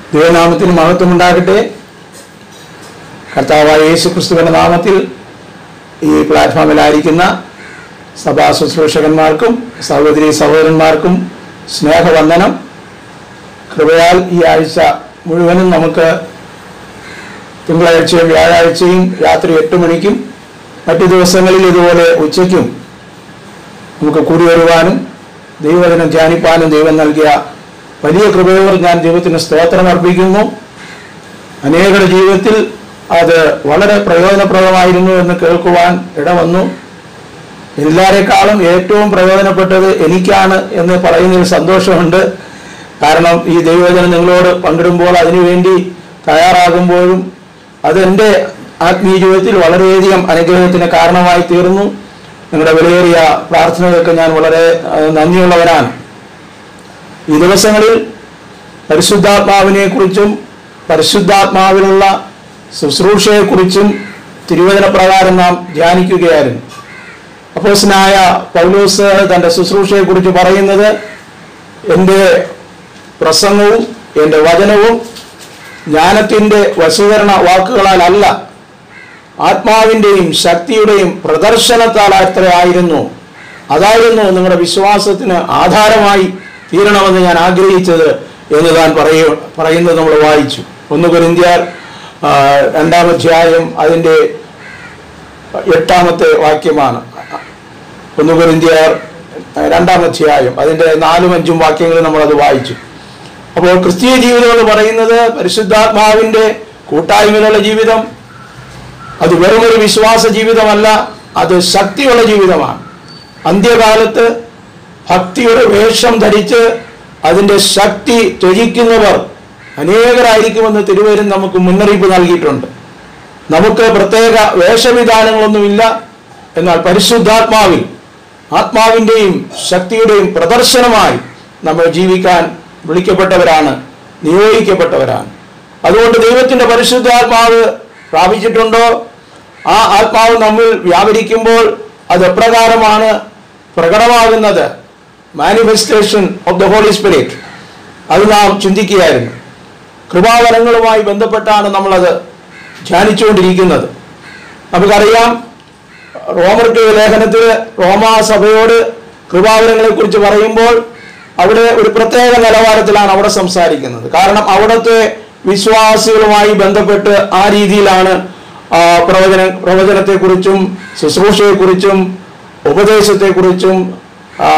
ദൈവനാമത്തിന് മഹത്വമുണ്ടാകട്ടെ കർത്താവായ യേശു ക്രിസ്തുവിന്റെ നാമത്തിൽ ഈ പ്ലാറ്റ്ഫോമിലായിരിക്കുന്ന സഭാ ശുശ്രൂഷകന്മാർക്കും സഹോദരി സഹോദരന്മാർക്കും സ്നേഹവന്ദനം കൃപയാൽ ഈ ആഴ്ച മുഴുവനും നമുക്ക് തിങ്കളാഴ്ചയും വ്യാഴാഴ്ചയും രാത്രി എട്ട് മണിക്കും മറ്റു ദിവസങ്ങളിൽ ഇതുപോലെ ഉച്ചയ്ക്കും നമുക്ക് കൂടി വരുവാനും ദൈവവചനം ധ്യാനിപ്പാനും ദൈവം നൽകിയ വലിയ കൃപയോർ ഞാൻ ദൈവത്തിന് സ്തോത്രം അർപ്പിക്കുന്നു അനേകരുടെ ജീവിതത്തിൽ അത് വളരെ പ്രയോജനപ്രദമായിരുന്നു എന്ന് കേൾക്കുവാൻ ഇടവന്നു എല്ലാരെക്കാളും ഏറ്റവും പ്രയോജനപ്പെട്ടത് എനിക്കാണ് എന്ന് പറയുന്നതിൽ സന്തോഷമുണ്ട് കാരണം ഈ ദൈവവചനം നിങ്ങളോട് പങ്കിടുമ്പോൾ അതിനുവേണ്ടി തയ്യാറാകുമ്പോഴും അതെൻ്റെ ആത്മീയ ജീവിതത്തിൽ വളരെയധികം അനുഗ്രഹത്തിന് കാരണമായി തീർന്നു നിങ്ങളുടെ വിലയേറിയ പ്രാർത്ഥനകൾക്ക് ഞാൻ വളരെ അഹ്, നന്ദിയുള്ളവരാണ് ഈ ദിവസങ്ങളിൽ പരിശുദ്ധാത്മാവിനെ കുറിച്ചും പരിശുദ്ധാത്മാവിലുള്ള ശുശ്രൂഷയെക്കുറിച്ചും തിരുവചന പ്രകാരം നാം ധ്യാനിക്കുകയായിരുന്നു അപ്പോസ്നായ പൗലോസ് തൻ്റെ ശുശ്രൂഷയെക്കുറിച്ച് പറയുന്നത് എൻ്റെ പ്രസംഗവും എൻ്റെ വചനവും ജ്ഞാനത്തിൻ്റെ വശീകരണ വാക്കുകളാലല്ല ആത്മാവിൻ്റെയും ശക്തിയുടെയും പ്രദർശനത്താൽ അത്ര ആയിരുന്നു അതായിരുന്നു നിങ്ങളുടെ വിശ്വാസത്തിന് ആധാരമായി തീരണമെന്ന് ഞാൻ ആഗ്രഹിച്ചത് എന്ന് താൻ പറയ പറയുന്നത് നമ്മൾ വായിച്ചു ഒന്ന് കുരിന്തിയാർ ആ, രണ്ടാം അധ്യായം അതിൻ്റെ എട്ടാമത്തെ വാക്യമാണ് ഒന്ന് കുരിന്തിയാർ രണ്ടാം അധ്യായം അതിൻ്റെ നാലും അഞ്ചും വാക്യങ്ങൾ നമ്മളത് വായിച്ചു അപ്പോൾ ക്രിസ്തീയ ജീവിതം എന്ന് പറയുന്നത് പരിശുദ്ധാത്മാവിൻ്റെ കൂട്ടായ്മയിലുള്ള ജീവിതം അത് വെറുമൊരു വിശ്വാസ ജീവിതമല്ല അത് ശക്തിയുള്ള ജീവിതമാണ് അന്ത്യകാലത്ത് ഭക്തിയുടെ വേഷം ധരിച്ച് അതിൻ്റെ ശക്തി ത്യജിക്കുന്നവർ അനേകരായിരിക്കുമെന്ന് തിരുവരും നമുക്ക് മുന്നറിയിപ്പ് നൽകിയിട്ടുണ്ട് നമുക്ക് പ്രത്യേക വേഷവിധാനങ്ങളൊന്നുമില്ല എന്നാൽ പരിശുദ്ധാത്മാവിൽ ആത്മാവിൻ്റെയും ശക്തിയുടെയും പ്രദർശനമായി നമ്മൾ ജീവിക്കാൻ വിളിക്കപ്പെട്ടവരാണ് നിയോഗിക്കപ്പെട്ടവരാണ് അതുകൊണ്ട് ദൈവത്തിൻ്റെ പരിശുദ്ധാത്മാവ് പ്രാപിച്ചിട്ടുണ്ടോ ആ ആത്മാവ് നമ്മിൽ വ്യാപരിക്കുമ്പോൾ അത് എപ്രകാരമാണ് പ്രകടമാകുന്നത് manifestation of the holy spirit അത് നാം ചിന്തിക്കുകയായിരുന്നു കൃപാവരങ്ങളുമായി ബന്ധപ്പെട്ടാണ് നമ്മളത് ധ്യാനിച്ചുകൊണ്ടിരിക്കുന്നത് നമുക്കറിയാം റോമർക്ക് ലേഖനത്തിൽ റോമാ സഭയോട് കൃപാവരങ്ങളെ കുറിച്ച് പറയുമ്പോൾ അവിടെ ഒരു പ്രത്യേക നിലവാരത്തിലാണ് അവിടെ സംസാരിക്കുന്നത് കാരണം അവിടുത്തെ വിശ്വാസികളുമായി ബന്ധപ്പെട്ട് ആ രീതിയിലാണ് ആ, പ്രവചന പ്രവചനത്തെക്കുറിച്ചും ശുശ്രൂഷയെക്കുറിച്ചും ഉപദേശത്തെക്കുറിച്ചും ആ,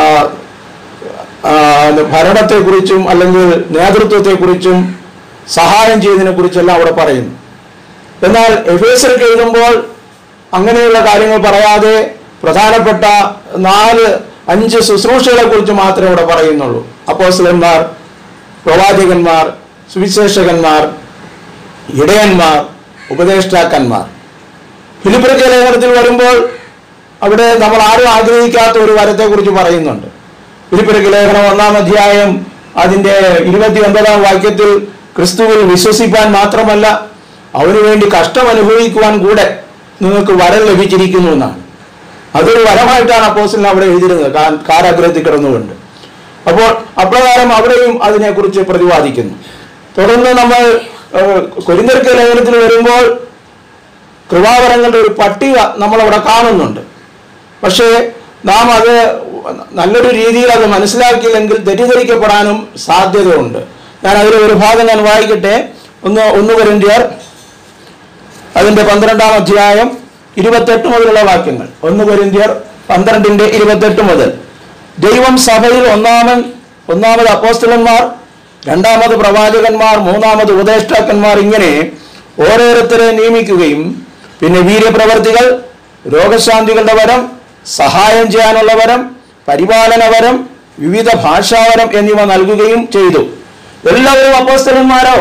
ആ, ഭരണത്തെക്കുറിച്ചും അല്ലെങ്കിൽ നേതൃത്വത്തെക്കുറിച്ചും സഹായം ചെയ്തതിനെ കുറിച്ചെല്ലാം അവിടെ പറയുന്നു എന്നാൽ എഫേസർക്ക് എഴുതുമ്പോൾ അങ്ങനെയുള്ള കാര്യങ്ങൾ പറയാതെ പ്രധാനപ്പെട്ട നാല് അഞ്ച് ശുശ്രൂഷകളെ കുറിച്ച് മാത്രമേ ഇവിടെ പറയുന്നുള്ളൂ അപ്പോസ്ലന്മാർ പ്രവാചകന്മാർ സുവിശേഷകന്മാർ ഇടയന്മാർ ഉപദേഷ്ടാക്കന്മാർ ഫിലിപ്പിറക്കിയ ലേഖനത്തിൽ വരുമ്പോൾ അവിടെ നമ്മൾ ആരും ആഗ്രഹിക്കാത്ത ഒരു വരത്തെക്കുറിച്ച് പറയുന്നുണ്ട് ഫിലിപ്പിറക്കിയ ലേഖനം ഒന്നാം അധ്യായം അതിൻ്റെ ഇരുപത്തി ഒൻപതാം വാക്യത്തിൽ ക്രിസ്തുവിൽ വിശ്വസിപ്പാൻ മാത്രമല്ല അവന് വേണ്ടി കഷ്ടം അനുഭവിക്കുവാൻ കൂടെ നിങ്ങൾക്ക് വരം ലഭിച്ചിരിക്കുന്നു എന്നാണ് അതൊരു വരമായിട്ടാണ് അപ്പോസ്റ്റലിന് അവിടെ എഴുതിയിരുന്നത് കാ- കാരാഗ്രഹത്തിൽ കിടന്നുകൊണ്ട് അപ്പോൾ അപ്രകാരം അവിടെയും അതിനെക്കുറിച്ച് പ്രതിപാദിക്കുന്നു തുടർന്ന് നമ്മൾ കൊരിന്തർക്ക ലേഖനത്തിൽ വരുമ്പോൾ കൃപാവരങ്ങളുടെ ഒരു പട്ടിക നമ്മളവിടെ കാണുന്നുണ്ട് പക്ഷേ നാം അത് നല്ലൊരു രീതിയിൽ അത് മനസ്സിലാക്കിയില്ലെങ്കിൽ തെറ്റിദ്ധരിക്കപ്പെടാനും സാധ്യതയുണ്ട് ഞാൻ അതിൽ ഒരു ഭാഗം ഞാൻ വായിക്കട്ടെ ഒന്ന് ഒന്ന് കൊരിന്ത്യർ അതിന്റെ പന്ത്രണ്ടാം അധ്യായം ഇരുപത്തെട്ട് മുതലുള്ള വാക്യങ്ങൾ ഒന്ന് കൊരിന്ത്യർ പന്ത്രണ്ടിന്റെ ഇരുപത്തെട്ട് മുതൽ ദൈവം സഭയിൽ ഒന്നാമൻ ഒന്നാമത് അപ്പോസ്തലന്മാർ രണ്ടാമത് പ്രവാചകന്മാർ മൂന്നാമത് ഉപദേഷ്ടാക്കന്മാർ ഇങ്ങനെ ഓരോരുത്തരെ നിയമിക്കുകയും പിന്നെ വീര്യപ്രവർത്തികൾ രോഗശാന്തികളുടെ വരം സഹായം ചെയ്യാനുള്ള വരം പരിപാലന വരം വിവിധ ഭാഷാവരം എന്നിവ നൽകുകയും ചെയ്തു എല്ലാവരും അപ്പോസ്തലന്മാരോ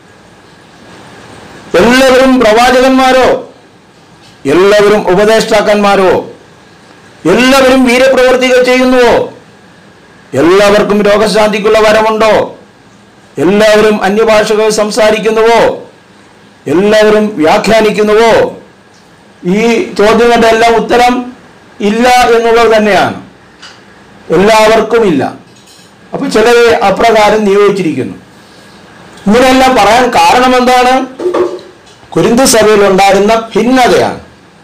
എല്ലാവരും പ്രവാചകന്മാരോ എല്ലാവരും ഉപദേഷ്ടാക്കന്മാരോ എല്ലാവരും വീരപ്രവർത്തികൾ ചെയ്യുന്നുവോ എല്ലാവർക്കും രോഗശാന്തിക്കുള്ള വരമുണ്ടോ എല്ലാവരും അന്യഭാഷകൾ സംസാരിക്കുന്നുവോ എല്ലാവരും വ്യാഖ്യാനിക്കുന്നുവോ ഈ ചോദ്യങ്ങളുടെ എല്ലാം ഉത്തരം ഇല്ല എന്നുള്ളത് തന്നെയാണ് എല്ലാവർക്കും ഇല്ല അപ്പൊ ചിലരെ അപ്രകാരം നിയോഗിച്ചിരിക്കുന്നു ഇങ്ങനെയെല്ലാം പറയാൻ കാരണം എന്താണ് കുരിന്ത് സഭയിൽ ഉണ്ടായിരുന്ന ഭിന്നതയാണ്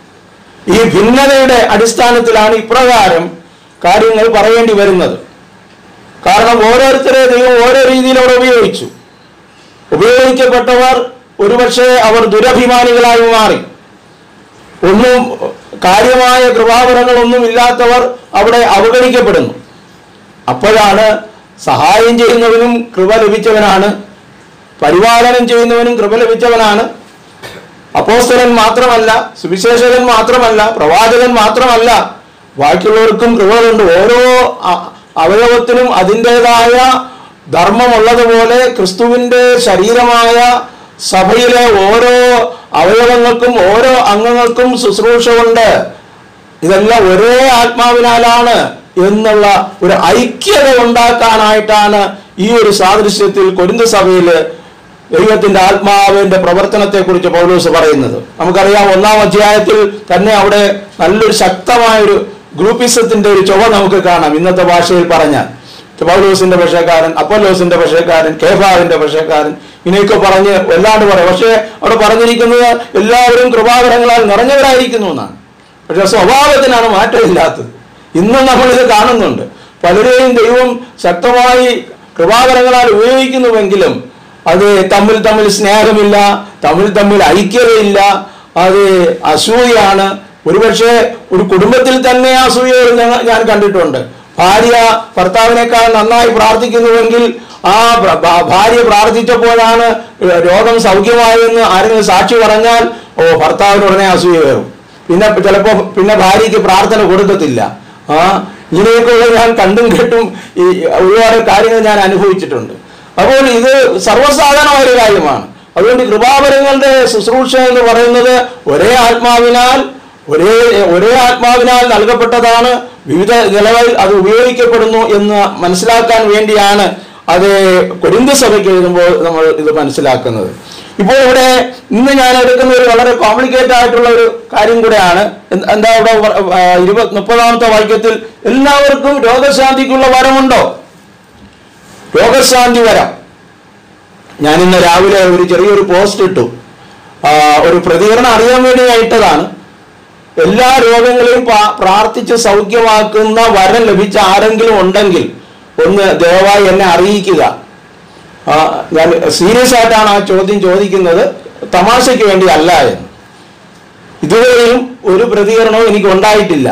ഈ ഭിന്നതയുടെ അടിസ്ഥാനത്തിലാണ് ഇപ്രകാരം കാര്യങ്ങൾ പറയേണ്ടി വരുന്നത് കാരണം ഓരോരുത്തരെ ദൈവം ഓരോ രീതിയിലൂടെ ഉപയോഗിച്ചു ഉപയോഗിക്കപ്പെട്ടവർ ഒരുപക്ഷെ അവർ ദുരഭിമാനികളായി മാറി ഒന്നും കാര്യമായ കൃപാവരങ്ങളൊന്നും ഇല്ലാത്തവർ അവിടെ അവഗണിക്കപ്പെടുന്നു അപ്പോഴാണ് സഹായം ചെയ്യുന്നവനും കൃപ ലഭിച്ചവനാണ് പരിപാലനം ചെയ്യുന്നവനും കൃപ ലഭിച്ചവനാണ് അപ്പോസ്തലൻ മാത്രമല്ല സുവിശേഷകൻ മാത്രമല്ല പ്രവാചകൻ മാത്രമല്ല ബാക്കിയുള്ളവർക്കും കൃപകളുണ്ട് ഓരോ അ- അവയവത്തിനും അതിൻ്റെതായ ധർമ്മമുള്ളതുപോലെ ക്രിസ്തുവിൻ്റെ ശരീരമായ സഭയിലെ ഓരോ അവയവങ്ങൾക്കും ഓരോ അംഗങ്ങൾക്കും ശുശ്രൂഷ ഉണ്ട് ഇതെല്ലാം ഒരേ ആത്മാവിനാലാണ് എന്നുള്ള ഒരു ഐക്യത ഉണ്ടാക്കാനായിട്ടാണ് ഈ ഒരു സാദൃശ്യത്തിൽ കൊരിന്ത സഭയിൽ ദൈവത്തിന്റെ ആത്മാവിന്റെ പ്രവർത്തനത്തെ കുറിച്ച് പൗലോസ് പറയുന്നത് നമുക്കറിയാം ഒന്നാം അധ്യായത്തിൽ തന്നെ അവിടെ നല്ലൊരു ശക്തമായൊരു ഗ്രൂപ്പിസത്തിന്റെ ഒരു ചുവ നമുക്ക് കാണാം ഇന്നത്തെ ഭാഷയിൽ പറഞ്ഞാൽ പൗലോസിന്റെ പക്ഷക്കാരൻ അപ്പോലോസിന്റെ പക്ഷക്കാരൻ കേഫാവിന്റെ പക്ഷക്കാരൻ ഇങ്ങനെയൊക്കെ പറഞ്ഞ് വല്ലാണ്ട് പറയാം പക്ഷേ അവിടെ പറഞ്ഞിരിക്കുന്നത് എല്ലാവരും കൃപാകരങ്ങളാൽ നിറഞ്ഞവരായിരിക്കുന്നു എന്നാണ് പക്ഷെ സ്വഭാവത്തിനാണ് മാറ്റമില്ലാത്തത് ഇന്നും നമ്മളിത് കാണുന്നുണ്ട് പലരെയും ദൈവം ശക്തമായി കൃപാകരങ്ങളാൽ ഉപയോഗിക്കുന്നുവെങ്കിലും അത് തമ്മിൽ തമ്മിൽ സ്നേഹമില്ല തമ്മിൽ തമ്മിൽ ഐക്യതയില്ല അത് അസൂയാണ് ഒരുപക്ഷെ ഒരു കുടുംബത്തിൽ തന്നെ അസൂയ ഞങ്ങ- ഞാൻ കണ്ടിട്ടുണ്ട് ഭാര്യ ഭർത്താവിനേക്കാൾ നന്നായി പ്രാർത്ഥിക്കുന്നുവെങ്കിൽ ആ ഭ- ഭ- ഭാര്യ പ്രാർത്ഥിച്ചപ്പോഴാണ് രോഗം സൗഖ്യമായെന്ന് ആരെങ്കിലും സാക്ഷി പറഞ്ഞാൽ ഓ ഭർത്താവിന് ഉടനെ അസൂയ കയറും പിന്നെ ചിലപ്പോ പിന്നെ ഭാര്യയ്ക്ക് പ്രാർത്ഥന കൊടുക്കത്തില്ല ആ ഇങ്ങനെയൊക്കെയുള്ള ഞാൻ കണ്ടും കേട്ടും ഈ ഒരുപാട് കാര്യങ്ങൾ ഞാൻ അനുഭവിച്ചിട്ടുണ്ട് അപ്പോൾ ഇത് സർവ്വസാധാരണമായ ഒരു കാര്യമാണ് അതുകൊണ്ട് കൃപാവരങ്ങളുടെ ശുശ്രൂഷ എന്ന് പറയുന്നത് ഒരേ ആത്മാവിനാൽ ഒരേ ഒരേ ആത്മാവിനാൽ നൽകപ്പെട്ടതാണ് വിവിധ നിലകളിൽ അത് ഉപയോഗിക്കപ്പെടുന്നു എന്ന് മനസ്സിലാക്കാൻ വേണ്ടിയാണ് അത് കൊരിന്ത സഭയ്ക്ക് എഴുതുമ്പോൾ നമ്മൾ ഇത് മനസ്സിലാക്കുന്നത് ഇപ്പോൾ ഇവിടെ ഇന്ന് ഞാൻ എടുക്കുന്ന ഒരു വളരെ കോംപ്ലിക്കേറ്റഡ് ആയിട്ടുള്ള ഒരു കാര്യം കൂടെയാണ് എന്ത്- എന്താ ഇവിടെ വ- ആ, ഇരുപത് മുപ്പതാമത്തെ വാക്യത്തിൽ എല്ലാവർക്കും രോഗശാന്തിക്കുള്ള വരമുണ്ടോ രോഗശാന്തി വരം ഞാൻ ഇന്ന് രാവിലെ ഒരു ചെറിയൊരു പോസ്റ്റ് ഇട്ടു ആ, ഒരു പ്രതികരണം അറിയാൻ വേണ്ടി ഞാൻ ഇട്ടതാണ് എല്ലാ രോഗങ്ങളെയും പാ- പ്രാർത്ഥിച്ച് സൗഖ്യമാക്കുന്ന വരം ലഭിച്ച ആരെങ്കിലും ഉണ്ടെങ്കിൽ ഒന്ന് ദയവായി എന്നെ അറിയിക്കുക ആ, ഞാൻ സീരിയസ് ആയിട്ടാണ് ആ ചോദ്യം ചോദിക്കുന്നത് തമാശയ്ക്ക് വേണ്ടി അല്ല എന്ന് ഇതുവരെയും ഒരു പ്രതികരണവും എനിക്ക് ഉണ്ടായിട്ടില്ല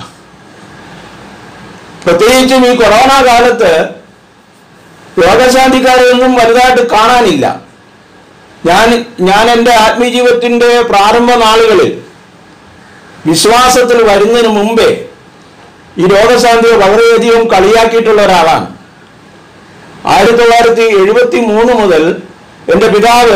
പ്രത്യേകിച്ചും ഈ കൊറോണ കാലത്ത് രോഗശാന്തിക്കാരെയൊന്നും വലുതായിട്ട് കാണാനില്ല ഞാൻ ഞാൻ എൻ്റെ ആത്മീയജീവിതത്തിൻ്റെ പ്രാരംഭ നാളുകളിൽ വിശ്വാസത്തിൽ വരുന്നതിന് മുമ്പേ ഈ രോഗശാന്തിയെ വളരെയധികം കളിയാക്കിയിട്ടുള്ള ഒരാളാണ് ആയിരത്തി തൊള്ളായിരത്തി എഴുപത്തി മൂന്ന് മുതൽ എൻ്റെ പിതാവ്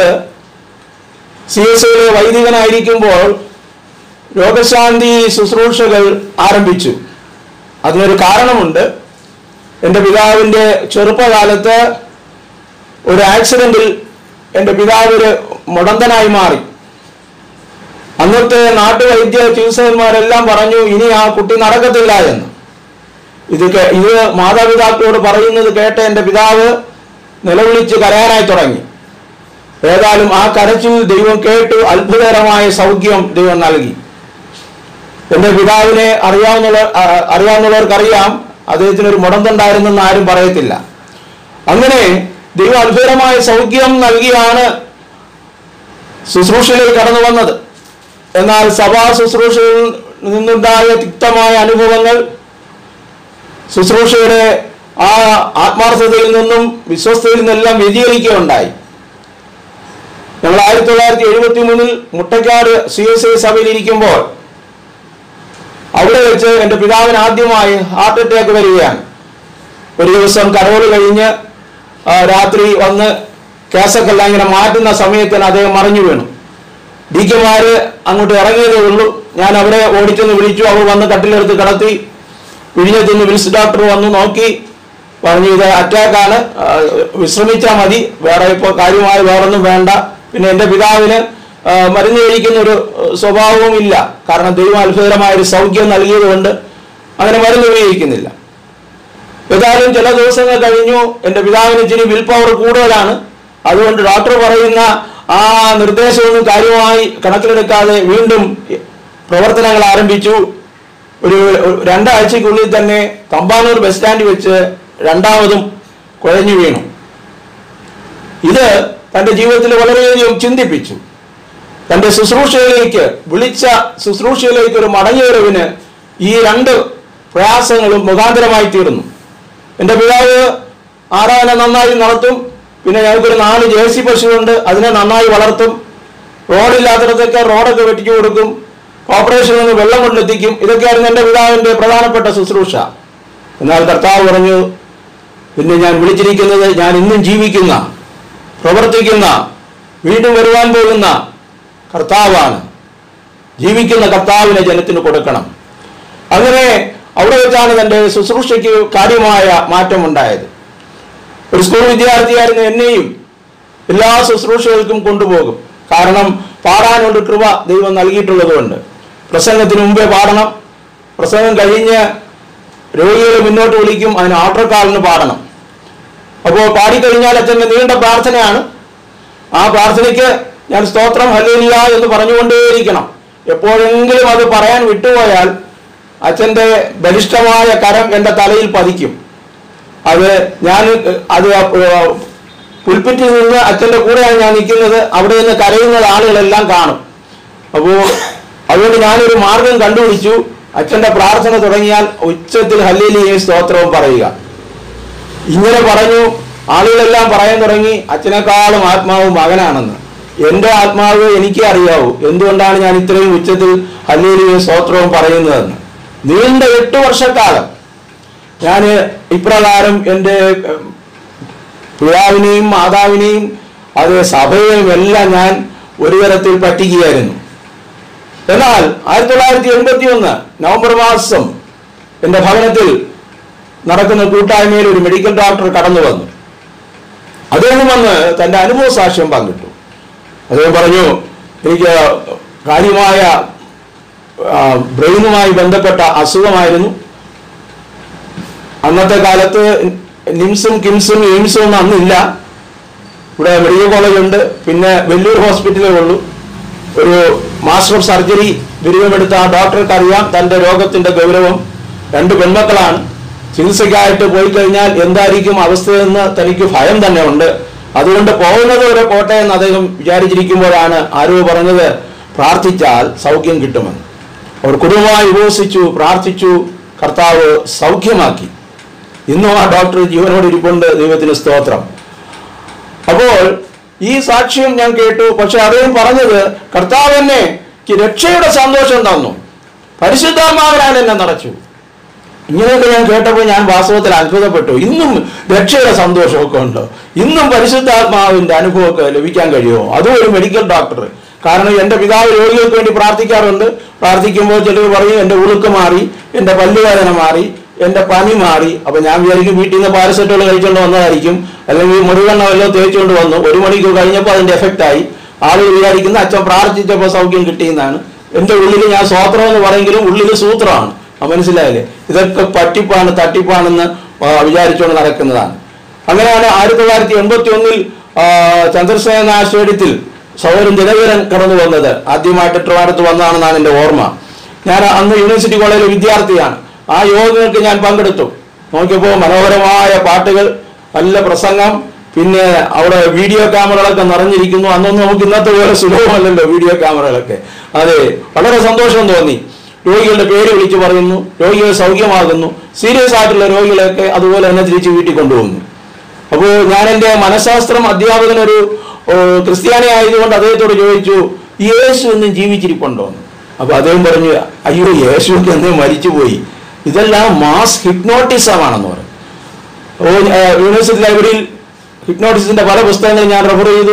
സി എസ് ഐയിലെ വൈദികനായിരിക്കുമ്പോൾ രോഗശാന്തി ശുശ്രൂഷകൾ ആരംഭിച്ചു അതിനൊരു കാരണമുണ്ട് എൻ്റെ പിതാവിൻ്റെ ചെറുപ്പകാലത്ത് ഒരു ആക്സിഡന്റിൽ എൻ്റെ പിതാവ് ഒരു മുടന്തനായി മാറി അന്നത്തെ നാട്ടുവൈദ്യ ചികിത്സകന്മാരെല്ലാം പറഞ്ഞു ഇനി ആ കുട്ടി നടക്കത്തില്ല എന്ന് ഇത് കേ- ഇത് മാതാപിതാക്കളോട് പറയുന്നത് കേട്ട് എൻ്റെ പിതാവ് നിലവിളിച്ച് കരയാനായി തുടങ്ങി ഏതായാലും ആ കരച്ചിൽ ദൈവം കേട്ടു അത്ഭുതകരമായ സൗഖ്യം ദൈവം നൽകി എൻ്റെ പിതാവിനെ അറിയാവുന്ന അറിയാവുന്നവർക്കറിയാം അദ്ദേഹത്തിന് ഒരു മുടന്തുണ്ടായിരുന്നെന്ന് ആരും പറയത്തില്ല അങ്ങനെ ദൈവം അത്ഭുതകരമായ സൗഖ്യം നൽകിയാണ് ശുശ്രൂഷയിലേക്ക് കടന്നു വന്നത് എന്നാൽ സഭാ ശുശ്രൂഷയിൽ നിന്നുണ്ടായ തിക്തമായ അനുഭവങ്ങൾ ശുശ്രൂഷയുടെ ആ ആത്മാർത്ഥതയിൽ നിന്നും വിശ്വസ്തയിൽ നിന്നെല്ലാം വ്യതിചലിക്കുകയുണ്ടായി ഞങ്ങൾ ആയിരത്തി തൊള്ളായിരത്തി എഴുപത്തി മൂന്നിൽ മുട്ടക്കാട് സി എസ് ഐ സഭയിൽ ഇരിക്കുമ്പോൾ അവിടെ വെച്ച് എൻ്റെ പിതാവിന് ആദ്യമായി ഹാർട്ട് അറ്റാക്ക് വരികയാണ് ഒരു ദിവസം കരോൾ കഴിഞ്ഞ് ആ, രാത്രി വന്ന് കേസൊക്കെ എല്ലാം ഇങ്ങനെ മാറ്റുന്ന സമയത്തിന് അദ്ദേഹം മറിഞ്ഞു വീണു ഡി കെമാര് അങ്ങോട്ട് ഇറങ്ങിയതേ ഉള്ളൂ ഞാൻ അവരെ ഓടിച്ചെന്ന് വിളിച്ചു അവർ വന്ന് കട്ടിലെടുത്ത് കിടത്തി വിഴിഞ്ഞത്തുനിന്ന് വിൽസ് ഡോക്ടർ വന്നു നോക്കി പറഞ്ഞു ഇത് അറ്റാക്കാണ് വിശ്രമിച്ചാൽ മതി വേറെ ഇപ്പോൾ കാര്യമായ വേറൊന്നും വേണ്ട പിന്നെ എൻ്റെ പിതാവിന് ആ, മരുന്ന് കഴിക്കുന്ന ഒരു ഏഹ്, സ്വഭാവവും ഇല്ല കാരണം ദൈവം അത്ഭുതകരമായ ഒരു സൗഖ്യം നൽകിയതുകൊണ്ട് അങ്ങനെ മരുന്ന് ഉപയോഗിക്കുന്നില്ല ഏതായാലും ചില ദിവസങ്ങൾ കഴിഞ്ഞു എൻ്റെ പിതാവിന് ഇച്ചിരി വിൽ പവർ കൂടുതലാണ് അതുകൊണ്ട് ഡോക്ടർ പറയുന്ന ആ നിർദ്ദേശമൊന്നും കാര്യമായി കണക്കിലെടുക്കാതെ വീണ്ടും പ്രവർത്തനങ്ങൾ ആരംഭിച്ചു ഒരു ഒരു രണ്ടാഴ്ചക്കുള്ളിൽ തന്നെ തമ്പാനൂർ ബസ് സ്റ്റാൻഡിൽ വെച്ച് രണ്ടാമതും കുഴഞ്ഞു വീണു ഇത് തന്റെ ജീവിതത്തിൽ വളരെയധികം ചിന്തിപ്പിച്ചു തന്റെ ശുശ്രൂഷയിലേക്ക് വിളിച്ച ശുശ്രൂഷയിലേക്ക് ഒരു മടങ്ങിവരവിന് ഈ രണ്ട് പ്രയാസങ്ങളും മുഖാന്തരമായി തീർന്നു എൻ്റെ പിതാവ് ആരാധന നന്നായി നടത്തും പിന്നെ ഞങ്ങൾക്കൊരു നാല് ജേഴ്സി പശുവുണ്ട് അതിനെ നന്നായി വളർത്തും റോഡില്ലാത്തിടത്തൊക്കെ റോഡൊക്കെ വെട്ടിച്ചു കൊടുക്കും കോർപ്പറേഷനിൽ നിന്ന് വെള്ളം കൊണ്ടെത്തിക്കും ഇതൊക്കെയായിരുന്നു എൻ്റെ പിതാവിൻ്റെ പ്രധാനപ്പെട്ട ശുശ്രൂഷ എന്നാൽ കർത്താവ് പറഞ്ഞു പിന്നെ ഞാൻ വിളിച്ചിരിക്കുന്നത് ഞാൻ ഇന്നും ജീവിക്കുന്ന പ്രവർത്തിക്കുന്ന വീണ്ടും വരുവാൻ പോകുന്ന കർത്താവാണ് ജീവിക്കുന്ന കർത്താവിനെ ജനത്തിന് കൊടുക്കണം അങ്ങനെ അവിടെ വെച്ചാണ് തൻ്റെ ശുശ്രൂഷയ്ക്ക് കാര്യമായ മാറ്റമുണ്ടായത് ഒരു സ്കൂൾ വിദ്യാർത്ഥിയായിരുന്ന എന്നെയും എല്ലാ ശുശ്രൂഷകൾക്കും കൊണ്ടുപോകും കാരണം പാടാനൊരു കൃപ ദൈവം നൽകിയിട്ടുള്ളത് കൊണ്ട് പ്രസംഗത്തിന് മുമ്പേ പാടണം പ്രസംഗം കഴിഞ്ഞ് രോഗികളെ മുന്നോട്ട് വിളിക്കും അതിന് ആൾട്ടർ കാലിന് പാടണം അപ്പോൾ പാടിക്കഴിഞ്ഞാൽ അച്ഛൻ്റെ നീണ്ട പ്രാർത്ഥനയാണ് ആ പ്രാർത്ഥനയ്ക്ക് ഞാൻ സ്തോത്രം ഹല്ലേലിയ എന്ന് പറഞ്ഞുകൊണ്ടേയിരിക്കണം എപ്പോഴെങ്കിലും അത് പറയാൻ വിട്ടുപോയാൽ അച്ഛൻ്റെ ബലിഷ്ഠമായ കരം എൻ്റെ തലയിൽ പതിക്കും അത് ഞാൻ അത് പുൽപ്പിറ്റിൽ നിന്ന് അച്ഛൻ്റെ കൂടെയാണ് ഞാൻ നിൽക്കുന്നത് അവിടെ നിന്ന് കരയുന്ന ആളുകളെല്ലാം കാണും അപ്പോൾ അതുകൊണ്ട് ഞാനൊരു മാർഗം കണ്ടുപിടിച്ചു അച്ഛൻ്റെ പ്രാർത്ഥന തുടങ്ങിയാൽ ഉച്ചത്തിൽ ഹല്ലേലിയയും സ്തോത്രവും പറയുക ഇങ്ങനെ പറഞ്ഞു ആളുകളെല്ലാം പറയാൻ തുടങ്ങി അച്ഛനേക്കാളും ആത്മാവ് മകനാണെന്ന് എൻ്റെ ആത്മാവ് എനിക്കേ അറിയാവൂ എന്തുകൊണ്ടാണ് ഞാൻ ഇത്രയും ഉച്ചത്തിൽ ഹല്ലേലിയും സ്തോത്രവും പറയുന്നതെന്ന് നീണ്ട എട്ട് വർഷക്കാലം ഞാൻ ഇപ്രകാരം എൻ്റെ ഉം, പിതാവിനെയും മാതാവിനെയും അത് സഭയെയും എല്ലാം ഞാൻ ഒരു തരത്തിൽ പറ്റിക്കുകയായിരുന്നു എന്നാൽ ആയിരത്തി തൊള്ളായിരത്തി എൺപത്തി ഒന്ന് നവംബർ മാസം എൻ്റെ ഭവനത്തിൽ നടക്കുന്ന കൂട്ടായ്മയിൽ ഒരു മെഡിക്കൽ ഡോക്ടർ കടന്നു വന്നു അദ്ദേഹം വന്ന് തൻ്റെ അനുഭവ സാക്ഷ്യം പങ്കിട്ടു അദ്ദേഹം പറഞ്ഞു എനിക്ക് കാര്യമായ ആ, ബ്രെയിനുമായി ബന്ധപ്പെട്ട അസുഖമായിരുന്നു അന്നത്തെ കാലത്ത് നിംസും കിംസും എയിംസും ഒന്നും അന്നില്ല ഇവിടെ മെഡിക്കൽ കോളേജ് ഉണ്ട് പിന്നെ വെല്ലൂർ ഹോസ്പിറ്റലേ ഉള്ളൂ ഒരു മാസ്റ്റർ ഓഫ് സർജറി ബിരുദമെടുത്ത ആ ഡോക്ടർക്ക് അറിയാം തൻ്റെ രോഗത്തിൻ്റെ ഗൗരവം രണ്ട് പെൺമക്കളാണ് ചികിത്സയ്ക്കായിട്ട് പോയി കഴിഞ്ഞാൽ എന്തായിരിക്കും അവസ്ഥയെന്ന് തനിക്ക് ഭയം തന്നെ ഉണ്ട് അതുകൊണ്ട് പോകുന്നത് ഒരു കോട്ടയെന്ന് അദ്ദേഹം വിചാരിച്ചിരിക്കുമ്പോഴാണ് ആരോ പറഞ്ഞത് പ്രാർത്ഥിച്ചാൽ സൗഖ്യം കിട്ടുമെന്ന് അവർ കുടുംബമായി ഉപവസിച്ചു പ്രാർത്ഥിച്ചു കർത്താവ് സൗഖ്യമാക്കി ഇന്നും ആ ഡോക്ടർ ജീവനോട് ഇരിപ്പുണ്ട് ദൈവത്തിന് സ്തോത്രം അപ്പോൾ ഈ സാക്ഷ്യം ഞാൻ കേട്ടു പക്ഷെ അദ്ദേഹം പറഞ്ഞത് കർത്താവ് എന്നെ എനിക്ക് രക്ഷയുടെ സന്തോഷം തന്നു പരിശുദ്ധാത്മാവിനാൽ എന്നെ നിറച്ചു ഇങ്ങനെയൊക്കെ ഞാൻ കേട്ടപ്പോൾ ഞാൻ വാസ്തവത്തിൽ അത്ഭുതപ്പെട്ടു ഇന്നും രക്ഷയുടെ സന്തോഷമൊക്കെ ഉണ്ട് ഇന്നും പരിശുദ്ധാത്മാവിന്റെ അനുഭവമൊക്കെ ലഭിക്കാൻ കഴിയുമോ അതും ഒരു മെഡിക്കൽ ഡോക്ടർ കാരണം എൻ്റെ പിതാവ് രോഗികൾക്ക് വേണ്ടി പ്രാർത്ഥിക്കാറുണ്ട് പ്രാർത്ഥിക്കുമ്പോൾ ചിലർ പറയും എൻ്റെ ഉളുക്ക് മാറി എൻ്റെ പല്ലുവേദന മാറി എൻ്റെ പനി മാറി അപ്പൊ ഞാൻ വിചാരിക്കും വീട്ടിൽ നിന്ന് പാരസെറ്റോൾ കഴിച്ചുകൊണ്ട് വന്നതായിരിക്കും അല്ലെങ്കിൽ മുറിവെണ്ണ വല്ലതും തേച്ചുകൊണ്ട് വന്നു ഒരു മണിക്കൂർ കഴിഞ്ഞപ്പോൾ അതിന്റെ എഫക്റ്റ് ആയി ആളുകൾ വിചാരിക്കുന്ന അച്ഛൻ പ്രാർത്ഥിച്ചപ്പോൾ സൗഖ്യം കിട്ടിയെന്നാണ് എൻ്റെ ഉള്ളിൽ ഞാൻ സ്വോത്രം എന്ന് പറയെങ്കിലും ഉള്ളിൽ സൂത്രമാണ് ആ മനസ്സിലായില്ലേ ഇതൊക്കെ പറ്റിപ്പാണ് തട്ടിപ്പാണെന്ന് ആ, വിചാരിച്ചുകൊണ്ട് നടക്കുന്നതാണ് അങ്ങനെയാണ് ആയിരത്തി തൊള്ളായിരത്തി എൺപത്തി ഒന്നിൽ ചന്ദ്രസേന സ്റ്റേഡിയത്തിൽ സൗരൻ ദിനകരൻ കടന്നു വന്നത് ആദ്യമായിട്ട് ട്രിവാൻഡ്രത്ത് വന്നതാണെന്നാണ് എൻ്റെ ഓർമ്മ ഞാൻ അന്ന് യൂണിവേഴ്സിറ്റി കോളേജിലെ വിദ്യാർത്ഥിയാണ് ആ യോഗങ്ങൾക്ക് ഞാൻ പങ്കെടുത്തു നോക്കിയപ്പോൾ മനോഹരമായ പാട്ടുകൾ നല്ല പ്രസംഗം പിന്നെ അവിടെ വീഡിയോ ക്യാമറകളൊക്കെ നിറഞ്ഞിരിക്കുന്നു അന്നൊന്നും നമുക്ക് ഇന്നത്തെ പോലെ സുലഭമല്ലല്ലോ വീഡിയോ ക്യാമറകളൊക്കെ അതെ വളരെ സന്തോഷം തോന്നി രോഗികളുടെ പേര് വിളിച്ചു പറയുന്നു രോഗികൾ സൗഖ്യമാകുന്നു സീരിയസ് ആയിട്ടുള്ള രോഗികളെയൊക്കെ അതുപോലെ തന്നെ തിരിച്ച് വീട്ടിൽ കൊണ്ടുപോകുന്നു അപ്പോൾ ഞാൻ എൻ്റെ മനഃശാസ്ത്രം അധ്യാപകനൊരു ഓ, ക്രിസ്ത്യാനി ആയതുകൊണ്ട് അദ്ദേഹത്തോട് ചോദിച്ചു യേശു എന്നും ജീവിച്ചിരിപ്പുണ്ടോ എന്ന് അപ്പൊ അദ്ദേഹം പറഞ്ഞു അയ്യോ യേശുക്ക് എന്നേ മരിച്ചുപോയി ഇതെല്ലാം മാസ് ഹിപ്നോട്ടിസമാണെന്ന് പറയും ഓ യൂണിവേഴ്സിറ്റി ലൈബ്രറിയിൽ ഹിപ്നോട്ടിസത്തിന്റെ പല പുസ്തകങ്ങളും ഞാൻ റെഫർ ചെയ്തു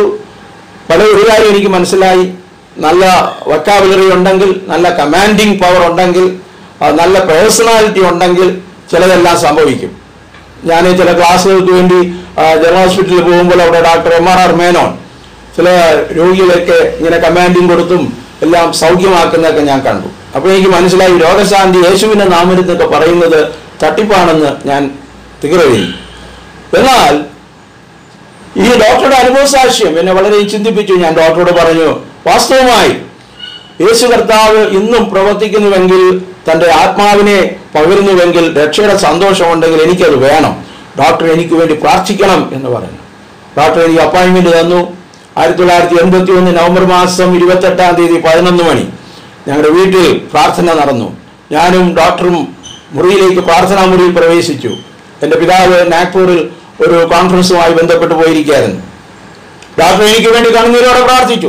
പല ഒരു കാര്യം എനിക്ക് മനസ്സിലായി നല്ല വക്കാബുലറി ഉണ്ടെങ്കിൽ നല്ല കമാൻഡിങ് പവർ ഉണ്ടെങ്കിൽ ആ, നല്ല പേഴ്സണാലിറ്റി ഉണ്ടെങ്കിൽ ചിലതെല്ലാം സംഭവിക്കും ഞാൻ ചില ക്ലാസ്സുകൾക്ക് വേണ്ടി ആ, ജനറൽ ഹോസ്പിറ്റലിൽ പോകുമ്പോൾ അവിടെ doctor M R R Menon ചില രോഗികളൊക്കെ ഇങ്ങനെ കമാൻഡിങ് കൊടുത്തും എല്ലാം സൗഖ്യമാക്കുന്നതൊക്കെ ഞാൻ കണ്ടു അപ്പോൾ എനിക്ക് മനസ്സിലായി രോഗശാന്തി യേശുവിന്റെ നാമരുന്നൊക്കെ പറയുന്നത് തട്ടിപ്പാണെന്ന് ഞാൻ തികറെഴുതി എന്നാൽ ഈ ഡോക്ടറുടെ അനുഭവ സാക്ഷ്യം എന്നെ വളരെ ചിന്തിപ്പിച്ചു ഞാൻ ഡോക്ടറോട് പറഞ്ഞു വാസ്തവമായി യേശു കർത്താവ് ഇന്നും പ്രവർത്തിക്കുന്നുവെങ്കിൽ തൻ്റെ ആത്മാവിനെ പകരുന്നുവെങ്കിൽ രക്ഷയുടെ സന്തോഷമുണ്ടെങ്കിൽ എനിക്കത് വേണം ഡോക്ടർ എനിക്ക് വേണ്ടി പ്രാർത്ഥിക്കണം എന്ന് പറഞ്ഞു ഡോക്ടർ എനിക്ക് അപ്പോയിൻമെന്റ് തന്നു ആയിരത്തി തൊള്ളായിരത്തി എൺപത്തി ഒന്ന് നവംബർ മാസം ഇരുപത്തെട്ടാം തീയതി പതിനൊന്ന് മണി ഞങ്ങളുടെ വീട്ടിൽ പ്രാർത്ഥന നടന്നു ഞാനും ഡോക്ടറും മുറിയിലേക്ക് പ്രാർത്ഥനാ മുറിയിൽ പ്രവേശിച്ചു എൻ്റെ പിതാവ് നാഗ്പൂരിൽ ഒരു കോൺഫറൻസുമായി ബന്ധപ്പെട്ട് പോയിരിക്കുകയായിരുന്നു ഡോക്ടർ എനിക്ക് വേണ്ടി കണ്ണുനീരോടെ പ്രാർത്ഥിച്ചു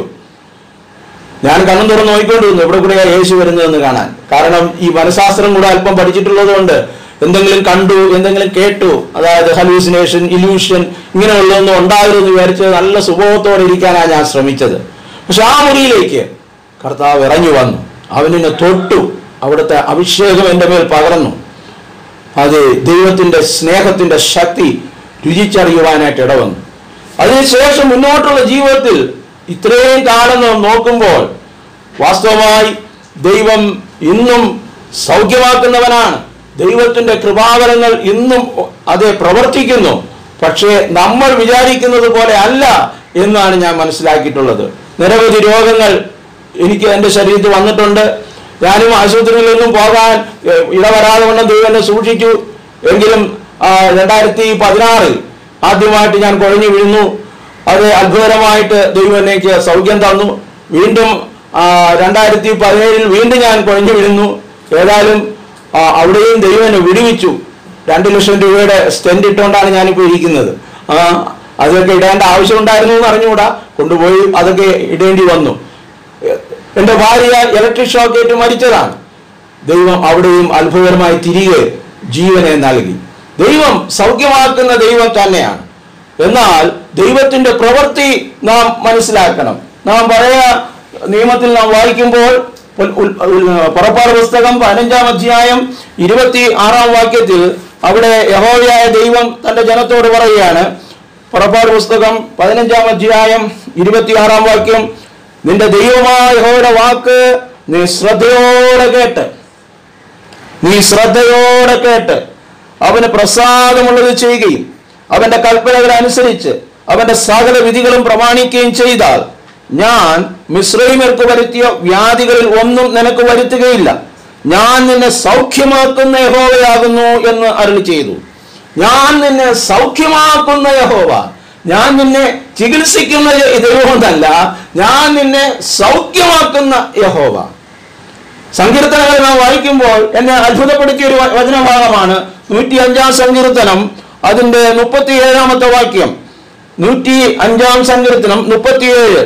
ഞാൻ കണ്ണും തുറന്ന് നോക്കിക്കൊണ്ടിരുന്നു എവിടെ കൂടെയാ യേശു വരുന്നതെന്ന് കാണാൻ കാരണം ഈ മനഃശാസ്ത്രം കൂടെ അല്പം പഠിച്ചിട്ടുള്ളത് കൊണ്ട് എന്തെങ്കിലും കണ്ടു എന്തെങ്കിലും കേട്ടു അതായത് ഹലൂസിനേഷൻ ഇല്യൂഷൻ ഇങ്ങനെയുള്ളതൊന്നും ഉണ്ടാകരുതെന്ന് വിചാരിച്ച് നല്ല സുബോധത്തോടെ ഇരിക്കാനാണ് ഞാൻ ശ്രമിച്ചത് പക്ഷെ ആ മുറിയിലേക്ക് കർത്താവ് ഇറങ്ങി വന്നു അവനെന്നെ തൊട്ടു അവിടുത്തെ അഭിഷേകം എൻ്റെ മേൽ പകർന്നു അത് ദൈവത്തിന്റെ സ്നേഹത്തിന്റെ ശക്തി രുചിച്ചറിയുവാനായിട്ട് ഇടവന്നു അതിനുശേഷം മുന്നോട്ടുള്ള ജീവിതത്തിൽ ഇത്രയും കാലം നാം നോക്കുമ്പോൾ വാസ്തവമായി ദൈവം ഇന്നും സൗഖ്യമാക്കുന്നവനാണ് ദൈവത്തിന്റെ കൃപാവരങ്ങൾ ഇന്നും അത് പ്രവർത്തിക്കുന്നു പക്ഷേ നമ്മൾ വിചാരിക്കുന്നത് പോലെ അല്ല എന്നാണ് ഞാൻ മനസ്സിലാക്കിയിട്ടുള്ളത് നിരവധി രോഗങ്ങൾ എനിക്ക് എൻ്റെ ശരീരത്തിൽ വന്നിട്ടുണ്ട് ഞാനും ആശുപത്രിയിലൊന്നും പോകാൻ ഏഹ്, ഇടവരാതെ വണ്ണം ദൈവം എന്നെ സൂക്ഷിച്ചു എങ്കിലും ആ, രണ്ടായിരത്തി പതിനാറിൽ ആദ്യമായിട്ട് ഞാൻ കുഴഞ്ഞു വീഴുന്നു അത് അത്ഭുതകരമായിട്ട് ദൈവം എനിക്ക് സൗഖ്യം തന്നു വീണ്ടും ആ, രണ്ടായിരത്തി പതിനേഴിൽ വീണ്ടും ഞാൻ കുഴഞ്ഞു വീഴുന്നു ഏതായാലും ആ, അവിടെയും ദൈവം എന്നെ വിടുവിച്ചു രണ്ട് ലക്ഷം രൂപയുടെ സ്റ്റെൻഡ് ഇട്ടുകൊണ്ടാണ് ഞാനിപ്പോൾ ഇരിക്കുന്നത് ആ, അതൊക്കെ ഇടേണ്ട ആവശ്യമുണ്ടായിരുന്നു എന്ന് അറിഞ്ഞുകൂടാ കൊണ്ടുപോയി അതൊക്കെ ഇടേണ്ടി വന്നു എൻ്റെ ഭാര്യ ഇലക്ട്രിക് ഷോക്കേറ്റ് മരിച്ചതാണ് ദൈവം അവിടെയും അത്ഭുതകരമായി തിരികെ ജീവനെ നൽകി ദൈവം സൗഖ്യമാക്കുന്ന ദൈവം തന്നെയാണ് എന്നാൽ ദൈവത്തിന്റെ പ്രവൃത്തി നാം മനസ്സിലാക്കണം നാം പഴയ നിയമത്തിൽ നാം വായിക്കുമ്പോൾ ഉൽ- ഉൽ- ഉൽ- പുറപ്പാട് പുസ്തകം പതിനഞ്ചാം അധ്യായം ഇരുപത്തി ആറാം വാക്യത്തിൽ അവിടെ യഹോവയായ ദൈവം തന്റെ ജനത്തോട് പറയുകയാണ് പുറപ്പാട് പുസ്തകം പതിനഞ്ചാം അധ്യായം ഇരുപത്തിയാറാം വാക്യം നിന്റെ ദൈവമായ യഹോവയുടെ വാക്ക് നീ ശ്രദ്ധയോടെ കേട്ട് നീ ശ്രദ്ധയോടെ കേട്ട് അവന് പ്രസാദമുള്ളത് ചെയ്യുകയും അവന്റെ കൽപ്പനകൾ അനുസരിച്ച് അവന്റെ സകല വിധികളും പ്രമാണിക്കുകയും ചെയ്താൽ ഞാൻ മിശ്രൈമർക്ക് വരുത്തിയ വ്യാധികളിൽ ഒന്നും നിനക്ക് വരുത്തുകയില്ല ഞാൻ നിന്നെ സൗഖ്യമാക്കുന്ന യഹോവയാകുന്നു എന്ന് അരുളി ചെയ്തു ഞാൻ നിന്നെ സൗഖ്യമാക്കുന്ന യഹോവ ഞാൻ നിന്നെ ചികിത്സിക്കുന്ന ദൈവമെന്നല്ല ഞാൻ നിന്നെ സൗഖ്യമാക്കുന്ന യഹോവ സങ്കീർത്തനങ്ങൾ നാം വായിക്കുമ്പോൾ എന്നെ അത്ഭുതപ്പെടുത്തിയ ഒരു വ- വചനഭാഗമാണ് നൂറ്റി അഞ്ചാം സങ്കീർത്തനം അതിന്റെ മുപ്പത്തി ഏഴാമത്തെ വാക്യം നൂറ്റി അഞ്ചാം സങ്കീർത്തനം മുപ്പത്തിയേഴ്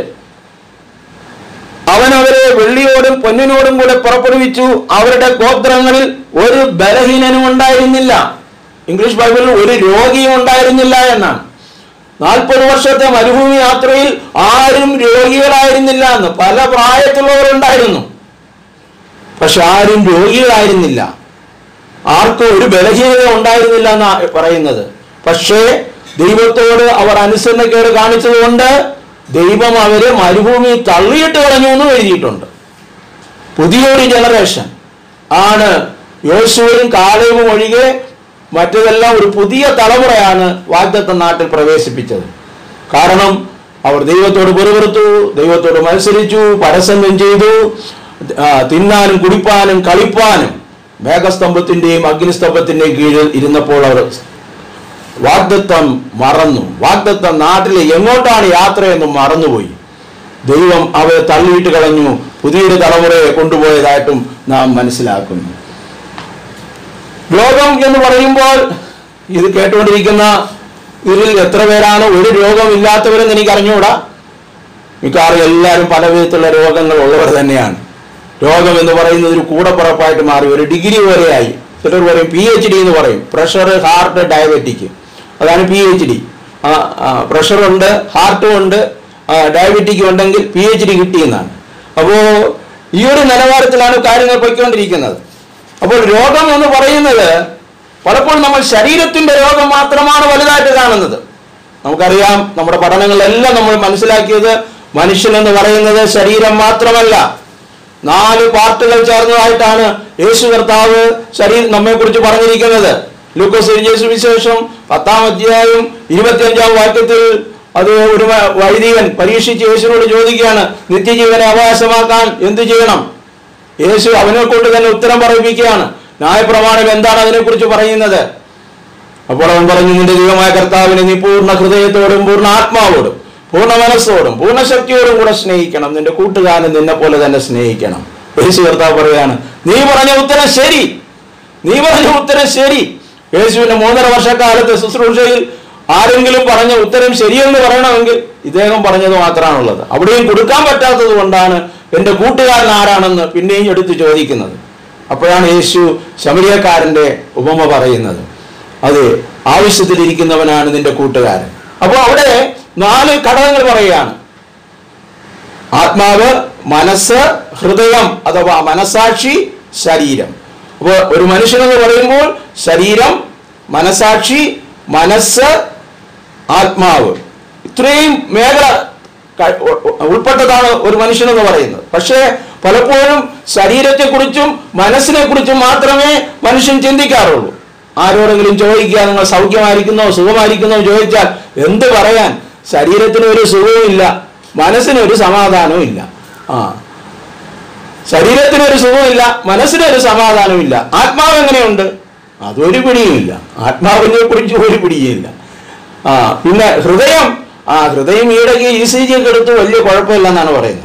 അവൻ അവരെ വെള്ളിയോടും പൊന്നിനോടും കൂടെ പുറപ്പെടുവിച്ചു അവരുടെ ഗോത്രങ്ങളിൽ ഒരു ബലഹീനനും ഉണ്ടായിരുന്നില്ല ഇംഗ്ലീഷ് ബൈബിളിൽ ഒരു രോഗിയും ഉണ്ടായിരുന്നില്ല എന്നാണ് നാൽപ്പത് വർഷത്തെ മരുഭൂമി യാത്രയിൽ ആരും രോഗികളായിരുന്നില്ല എന്ന് പല പ്രായത്തിലുള്ളവരുണ്ടായിരുന്നു പക്ഷെ ആരും രോഗികളായിരുന്നില്ല ആർക്കും ഒരു ബലഹീനത ഉണ്ടായിരുന്നില്ല എന്നാ പറയുന്നത് പക്ഷേ ദൈവത്തോട് അവർ അനുസരണക്കേട് കാണിച്ചതുകൊണ്ട് ദൈവം അവരെ മരുഭൂമി തള്ളിയിട്ട് കളഞ്ഞു എന്ന് എഴുതിയിട്ടുണ്ട് പുതിയൊരു ജനറേഷൻ ആണ് യോശുവയും കാലവും ഒഴികെ മറ്റതെല്ലാം ഒരു പുതിയ തലമുറയാണ് വാഗ്ദത്ത നാട്ടിൽ പ്രവേശിപ്പിച്ചത് കാരണം അവർ ദൈവത്തോട് പെറുപെറുത്തു ദൈവത്തോട് മത്സരിച്ചു പരസംഗം ചെയ്തു ആ, തിന്നാനും കുടിപ്പാനും കളിപ്പാനും മേഘസ്തംഭത്തിന്റെയും അഗ്നിസ്തംഭത്തിന്റെയും കീഴിൽ ഇരുന്നപ്പോൾ അവർ വാഗ്ദത്വം മറന്നു വാഗ്ദത്വം നാട്ടിൽ എങ്ങോട്ടാണ് യാത്രയെന്ന് മറന്നുപോയി ദൈവം അവരെ തള്ളിയിട്ട് കളഞ്ഞു പുതിയൊരു തലമുറയെ കൊണ്ടുപോയതായിട്ടും നാം മനസ്സിലാക്കുന്നു രോഗം എന്ന് പറയുമ്പോൾ ഇത് കേട്ടുകൊണ്ടിരിക്കുന്ന ഇതിൽ എത്ര പേരാണ് ഒരു രോഗമില്ലാത്തവരെന്ന് എനിക്ക് അറിഞ്ഞുകൂടാ മിക്കവാറും എല്ലാവരും പല വിധത്തിലുള്ള രോഗങ്ങൾ ഉള്ളവർ തന്നെയാണ് രോഗം എന്ന് പറയുന്നത് ഒരു കൂടപ്പുറപ്പായിട്ട് മാറി ഒരു ഡിഗ്രി വരെയായി ചിലർ പറയും പി എച്ച് ഡി എന്ന് പറയും പ്രഷർ ഹാർട്ട് ഡയബറ്റിക് അതാണ് പി എച്ച് ഡി പ്രഷറുണ്ട് ഹാർട്ടും ഉണ്ട് ഡയബറ്റിക് ഉണ്ടെങ്കിൽ പി എച്ച് ഡി കിട്ടിയെന്നാണ് അപ്പോൾ ഈ ഒരു നിലവാരത്തിലാണ് കാര്യങ്ങൾ പൊയ്ക്കൊണ്ടിരിക്കുന്നത് അപ്പോൾ രോഗം എന്ന് പറയുന്നത് പലപ്പോഴും നമ്മൾ ശരീരത്തിന്റെ രോഗം മാത്രമാണ് വലുതായിട്ട് കാണുന്നത് നമുക്കറിയാം നമ്മുടെ പഠനങ്ങളിലെല്ലാം നമ്മൾ മനസ്സിലാക്കിയത് മനുഷ്യൻ എന്ന് പറയുന്നത് ശരീരം മാത്രമല്ല നാല് പാർട്ടുകൾ ചേർന്നതായിട്ടാണ് യേശു കർത്താവ് ശരീരം നമ്മെ കുറിച്ച് പറഞ്ഞിരിക്കുന്നത് ലൂക്കോസ് എഴുതിയ സുവിശേഷം പത്താം അധ്യായം ഇരുപത്തിയഞ്ചാം വാക്യത്തിൽ അത് ഒരു വ- വൈദികൻ പരീക്ഷിച്ച് യേശുവിനോട് ചോദിക്കുകയാണ് നിത്യജീവനെ അവകാശമാക്കാൻ എന്തു ചെയ്യണം യേശു അവനെ കൊണ്ട് തന്നെ ഉത്തരം പറയിപ്പിക്കുകയാണ് ന്യായപ്രമാണം എന്താണ് അതിനെക്കുറിച്ച് പറയുന്നത് അപ്പോൾ അവൻ പറഞ്ഞു നിന്റെ ദൈവമായ കർത്താവിനെ നീ പൂർണ്ണ ഹൃദയത്തോടും പൂർണ്ണ ആത്മാവോടും പൂർണ്ണ മനസ്സോടും പൂർണ്ണ ശക്തിയോടും കൂടെ സ്നേഹിക്കണം നിന്റെ കൂട്ടുകാരൻ നിന്നെ പോലെ തന്നെ സ്നേഹിക്കണം യേശു കർത്താവ് പറയാണ് നീ പറഞ്ഞ ഉത്തരം ശരി നീ പറഞ്ഞ ഉത്തരം ശരി യേശുവിന്റെ മൂന്നര വർഷക്കാലത്തെ ശുശ്രൂഷയിൽ ആരെങ്കിലും പറഞ്ഞ ഉത്തരം ശരിയെന്ന് പറയണമെങ്കിൽ ഇദ്ദേഹം പറഞ്ഞത് മാത്രമാണുള്ളത് അവിടെയും കൊടുക്കാൻ പറ്റാത്തത് കൊണ്ടാണ് എൻ്റെ കൂട്ടുകാരൻ ആരാണെന്ന് പിന്നെയും എടുത്ത് ചോദിക്കുന്നത് അപ്പോഴാണ് യേശു ശമരിയക്കാരന്റെ ഉപമ പറയുന്നത് അത് ആവശ്യത്തിലിരിക്കുന്നവനാണ് നിന്റെ കൂട്ടുകാരൻ അപ്പോൾ അവിടെ നാല് ഘടകങ്ങൾ പറയുകയാണ് ആത്മാവ് മനസ്സ് ഹൃദയം അഥവാ മനസാക്ഷി ശരീരം അപ്പോൾ ഒരു മനുഷ്യനെന്ന് പറയുമ്പോൾ ശരീരം മനസാക്ഷി മനസ്സ് ആത്മാവ് ഇത്രയും മേഖല ക- ഉ- ഉ- ഉൾപ്പെട്ടതാണ് ഒരു മനുഷ്യനെന്ന് പറയുന്നത് പക്ഷേ പലപ്പോഴും ശരീരത്തെക്കുറിച്ചും മനസ്സിനെ കുറിച്ചും മാത്രമേ മനുഷ്യൻ ചിന്തിക്കാറുള്ളൂ ആരോടെങ്കിലും ചോദിക്കുക നിങ്ങൾ സൗഖ്യമായിരിക്കുന്നോ സുഖമായിരിക്കുന്നോ എന്ന് ചോദിച്ചാൽ എന്ത് പറയാൻ ശരീരത്തിന് ഒരു സുഖവും ഇല്ല മനസ്സിന് ഒരു സമാധാനവും ഇല്ല ആ ശരീരത്തിന് ഒരു സുഖമില്ല മനസ്സിന് ഒരു സമാധാനമില്ല ആത്മാവ് എങ്ങനെയുണ്ട് അതൊരു പിടിയുമില്ല ആത്മാവിനെ കുറിച്ച് ഒരു പിടിയുമില്ല ആ പിന്നെ ഹൃദയം ആ ഹൃദയം ഈയിടയ്ക്ക് ഇ സി ജി ഒക്കെ എടുത്ത് വലിയ കുഴപ്പമില്ലെന്നാണ് പറയുന്നത്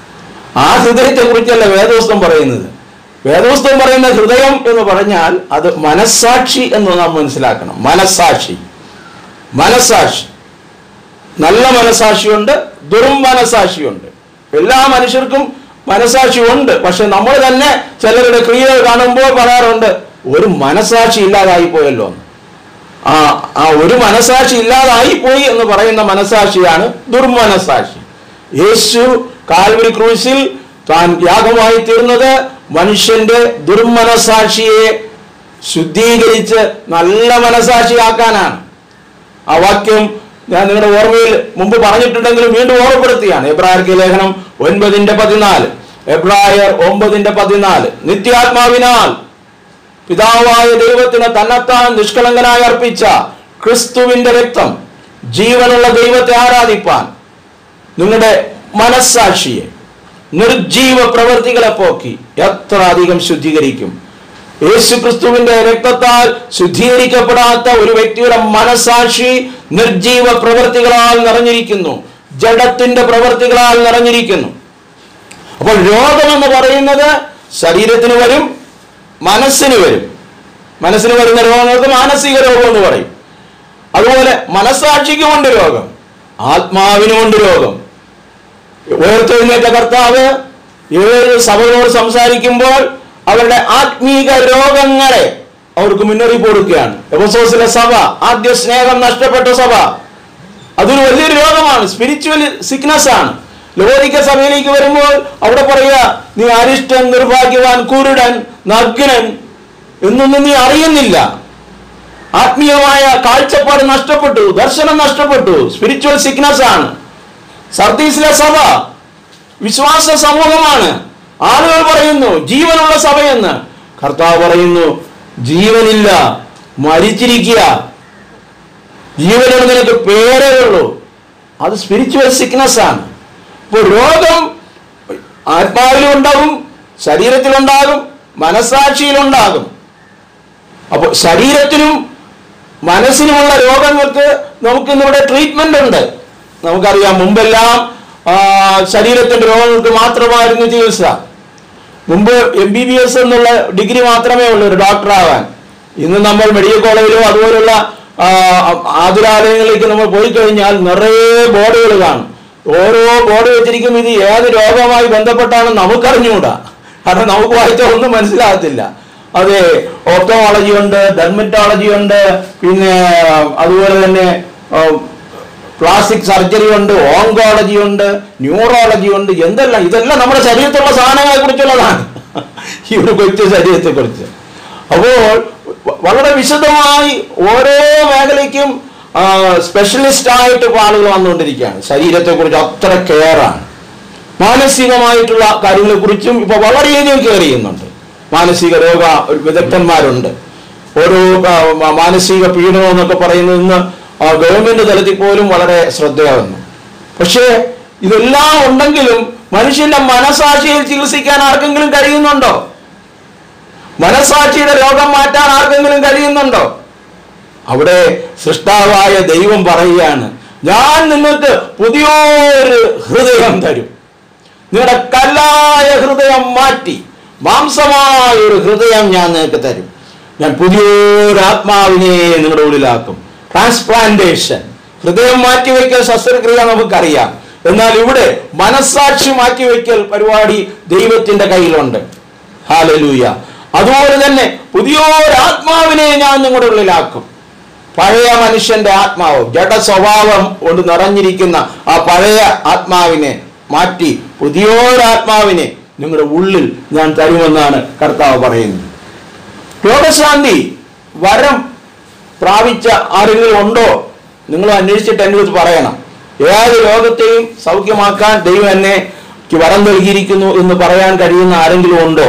ആ ഹൃദയത്തെ കുറിച്ചല്ല വേദോസ്തം പറയുന്നത് വേദോസ്തം പറയുന്ന ഹൃദയം എന്ന് പറഞ്ഞാൽ അത് മനസ്സാക്ഷി എന്ന് നാം മനസ്സിലാക്കണം മനസ്സാക്ഷി മനസ്സാക്ഷി നല്ല മനസാക്ഷിയുണ്ട് ദുർമനസാക്ഷിയുണ്ട് എല്ലാ മനുഷ്യർക്കും മനസാക്ഷി ഉണ്ട് പക്ഷെ നമ്മൾ തന്നെ ചിലരുടെ ക്രിയകൾ കാണുമ്പോൾ പറയാറുണ്ട് ഒരു മനസാക്ഷി ഇല്ലാതായി പോയല്ലോ എന്ന്. ആ ആ ഒരു മനസാക്ഷി ഇല്ലാതായി പോയി എന്ന് പറയുന്ന മനസാക്ഷിയാണ് ദുർമനസാക്ഷി യേശു കാൽവരി ക്രൂശിൽ താൻ യാഗമായി തീർന്നത് മനുഷ്യന്റെ ദുർമനസാക്ഷിയെ ശുദ്ധീകരിച്ച് നല്ല മനസാക്ഷിയാക്കാനാണ് ആ വാക്യം ഞാൻ നിങ്ങളുടെ ഓർമ്മയിൽ മുമ്പ് പറഞ്ഞിട്ടുണ്ടെങ്കിലും വീണ്ടും ഓർമ്മപ്പെടുത്തിയാണ് എബ്രായർക്ക് ലേഖനം ഒൻപതിന്റെ പതിനാല് എബ്രായർ ഒമ്പതിന്റെ പതിനാല് നിത്യാത്മാവിനാൽ പിതാവായ ദൈവത്തിന് തന്നെത്താൻ നിഷ്കളങ്കനായി അർപ്പിച്ച ക്രിസ്തുവിന്റെ രക്തം ജീവനുള്ള ദൈവത്തെ ആരാധിപ്പാൻ നിങ്ങളുടെ മനസ്സാക്ഷിയെ നിർജീവ പ്രവൃത്തികളെ പോക്കി എത്ര അധികം ശുദ്ധീകരിക്കും യേശു ക്രിസ്തുവിന്റെ രക്തത്താൽ ശുദ്ധീകരിക്കപ്പെടാത്ത ഒരു വ്യക്തിയുടെ മനസാക്ഷി നിർജീവ പ്രവൃത്തികളാൽ നിറഞ്ഞിരിക്കുന്നു ജഡത്തിന്റെ പ്രവൃത്തികളാൽ നിറഞ്ഞിരിക്കുന്നു അപ്പോൾ രോഗമെന്ന് പറയുന്നത് ശരീരത്തിന് വരും മനസ്സിന് വരും മനസ്സിന് വരുന്ന രോഗങ്ങൾക്ക് മാനസിക രോഗം എന്ന് പറയും അതുപോലെ മനസ്സാക്ഷിക്കുമുണ്ട് രോഗം ആത്മാവിനുമുണ്ട് രോഗം ഉയർത്തെഴുന്നേറ്റ കർത്താവ് ഏഴ് സഭകളോട് സംസാരിക്കുമ്പോൾ അവരുടെ ആത്മീക രോഗങ്ങളെ അവർക്ക് മുന്നറിയിപ്പ് കൊടുക്കുകയാണ് എബസോസിലെ സഭ ആദ്യ സ്നേഹം നഷ്ടപ്പെട്ട സഭ അതൊരു വലിയൊരു രോഗമാണ് സ്പിരിച്വൽ സിക്നസ് ആണ് ലോകിക സഭയിലേക്ക് വരുമ്പോൾ അവിടെ പറയുക നീ അരിഷ്ടൻ നിർഭാഗ്യവാൻ കുരുടൻ നഗ്നൻ എന്നൊന്നും നീ അറിയുന്നില്ല ആത്മീയമായ കാഴ്ചപ്പാട് നഷ്ടപ്പെട്ടു ദർശനം നഷ്ടപ്പെട്ടു സ്പിരിച്വൽ സിക്നസ് ആണ് സർദീസിലെ സഭ വിശ്വാസ സമൂഹമാണ് ആളുകൾ പറയുന്നു ജീവനുള്ള സഭയെന്ന് കർത്താവ് പറയുന്നു ജീവനില്ല മരിച്ചിരിക്കുക ജീവനുള്ള നിനക്ക് പേരേ ഉള്ളൂ അത് സ്പിരിച്വൽ സിക്നസ് ആണ് ഇപ്പോൾ രോഗം ആത്മാവിലും ഉണ്ടാകും ശരീരത്തിലുണ്ടാകും മനസാക്ഷിയിലുണ്ടാകും അപ്പോൾ ശരീരത്തിനും മനസ്സിനുമുള്ള രോഗങ്ങൾക്ക് നമുക്ക് ഇന്നിവിടെ ട്രീറ്റ്മെന്റ് ഉണ്ട് നമുക്കറിയാം മുമ്പെല്ലാം ആ, ശരീരത്തിന്റെ രോഗങ്ങൾക്ക് മാത്രമായിരുന്നു ചികിത്സ മുമ്പ് എം ബി ബി എസ് എന്നുള്ള ഡിഗ്രി മാത്രമേ ഉള്ളൂ ഒരു ഡോക്ടറാവാൻ ഇന്ന് നമ്മൾ മെഡിക്കൽ കോളേജിലോ അതുപോലുള്ള ആ, ആതുരാലയങ്ങളിലേക്ക് നമ്മൾ പോയി കഴിഞ്ഞാൽ നിറയെ ബോർഡുകൾ കാണും ഓരോ ബോർഡ് വെച്ചിരിക്കും ഇത് ഏത് രോഗവുമായി ബന്ധപ്പെട്ടാണെന്ന് നമുക്കറിഞ്ഞുകൂടാ കാരണം നമുക്ക് വായിച്ചാൽ ഒന്നും മനസ്സിലാകത്തില്ല അതെ ഓപ്റ്റോളജി ഉണ്ട് ഡെർമറ്റോളജി ഉണ്ട് പിന്നെ അതുപോലെ തന്നെ ആ, പ്ലാസ്റ്റിക് സർജറി ഉണ്ട് ഓങ്കോളജി ഉണ്ട് ന്യൂറോളജി ഉണ്ട് എന്തെല്ലാം ഇതെല്ലാം നമ്മുടെ ശരീരത്തിലുള്ള സാധനങ്ങളെ കുറിച്ചുള്ളതാണ് ഈ ഒരു കൊച്ചു ശരീരത്തെ കുറിച്ച് അപ്പോൾ വ- വളരെ വിശദമായി ഓരോ മേഖലയ്ക്കും സ്പെഷ്യലിസ്റ്റ് ആയിട്ട് ഇപ്പോൾ ആളുകൾ വന്നുകൊണ്ടിരിക്കുകയാണ് ശരീരത്തെ കുറിച്ച് അത്ര കെയറാണ് മാനസികമായിട്ടുള്ള കാര്യങ്ങളെ കുറിച്ചും ഇപ്പൊ വളരെയധികം കെയർ ചെയ്യുന്നുണ്ട് മാനസിക രോഗ വിദഗ്ധന്മാരുണ്ട് ഓരോ ആ, മ- മാനസിക പീഡനം എന്നൊക്കെ പറയുന്നത് ഇന്ന് ആ, ഗവൺമെന്റ് തലത്തിൽ പോലും വളരെ ശ്രദ്ധയാകുന്നു പക്ഷേ ഇതെല്ലാം ഉണ്ടെങ്കിലും മനുഷ്യന്റെ മനസാക്ഷിയിൽ ചികിത്സിക്കാൻ ആർക്കെങ്കിലും കഴിയുന്നുണ്ടോ മനസാക്ഷിയുടെ രോഗം മാറ്റാൻ ആർക്കെങ്കിലും കഴിയുന്നുണ്ടോ അവിടെ സൃഷ്ടാവായ ദൈവം പറയുകയാണ് ഞാൻ നിങ്ങൾക്ക് പുതിയൊരു ഹൃദയം തരും നിങ്ങളുടെ കല്ലായ ഹൃദയം മാറ്റി മാംസമായ ഒരു ഹൃദയം ഞാൻ നിങ്ങൾക്ക് തരും ഞാൻ പുതിയൊരു ആത്മാവിനെ നിങ്ങളുടെ ഉള്ളിലാക്കും ട്രാൻസ്പ്ലാന്റേഷൻ ഹൃദയം മാറ്റിവെക്കൽ ശസ്ത്രക്രിയ നമുക്കറിയാം എന്നാൽ ഇവിടെ മനസ്സാക്ഷി മാറ്റിവെക്കൽ പരിപാടി ദൈവത്തിന്റെ കയ്യിലുണ്ട് ഹാലലൂയ അതുപോലെ തന്നെ പുതിയൊരു ആത്മാവിനെ ഞാൻ നിങ്ങളുടെ ഉള്ളിലാക്കും പഴയ മനുഷ്യന്റെ ആത്മാവ് ജഡ സ്വഭാവം കൊണ്ട് നിറഞ്ഞിരിക്കുന്ന ആ പഴയ ആത്മാവിനെ മാറ്റി പുതിയൊരാത്മാവിനെ നിങ്ങളുടെ ഉള്ളിൽ ഞാൻ തരുമെന്നാണ് കർത്താവ് പറയുന്നത് രോഗശാന്തി വരം പ്രാപിച്ച ആരെങ്കിലും ഉണ്ടോ നിങ്ങൾ അന്വേഷിച്ചിട്ട് എൻ്റെ അടുത്ത് പറയണം ഏത് രോഗത്തെയും സൗഖ്യമാക്കാൻ ദൈവം എന്നെ ക്ക് വരം നൽകിയിരിക്കുന്നു എന്ന് പറയാൻ കഴിയുന്ന ആരെങ്കിലും ഉണ്ടോ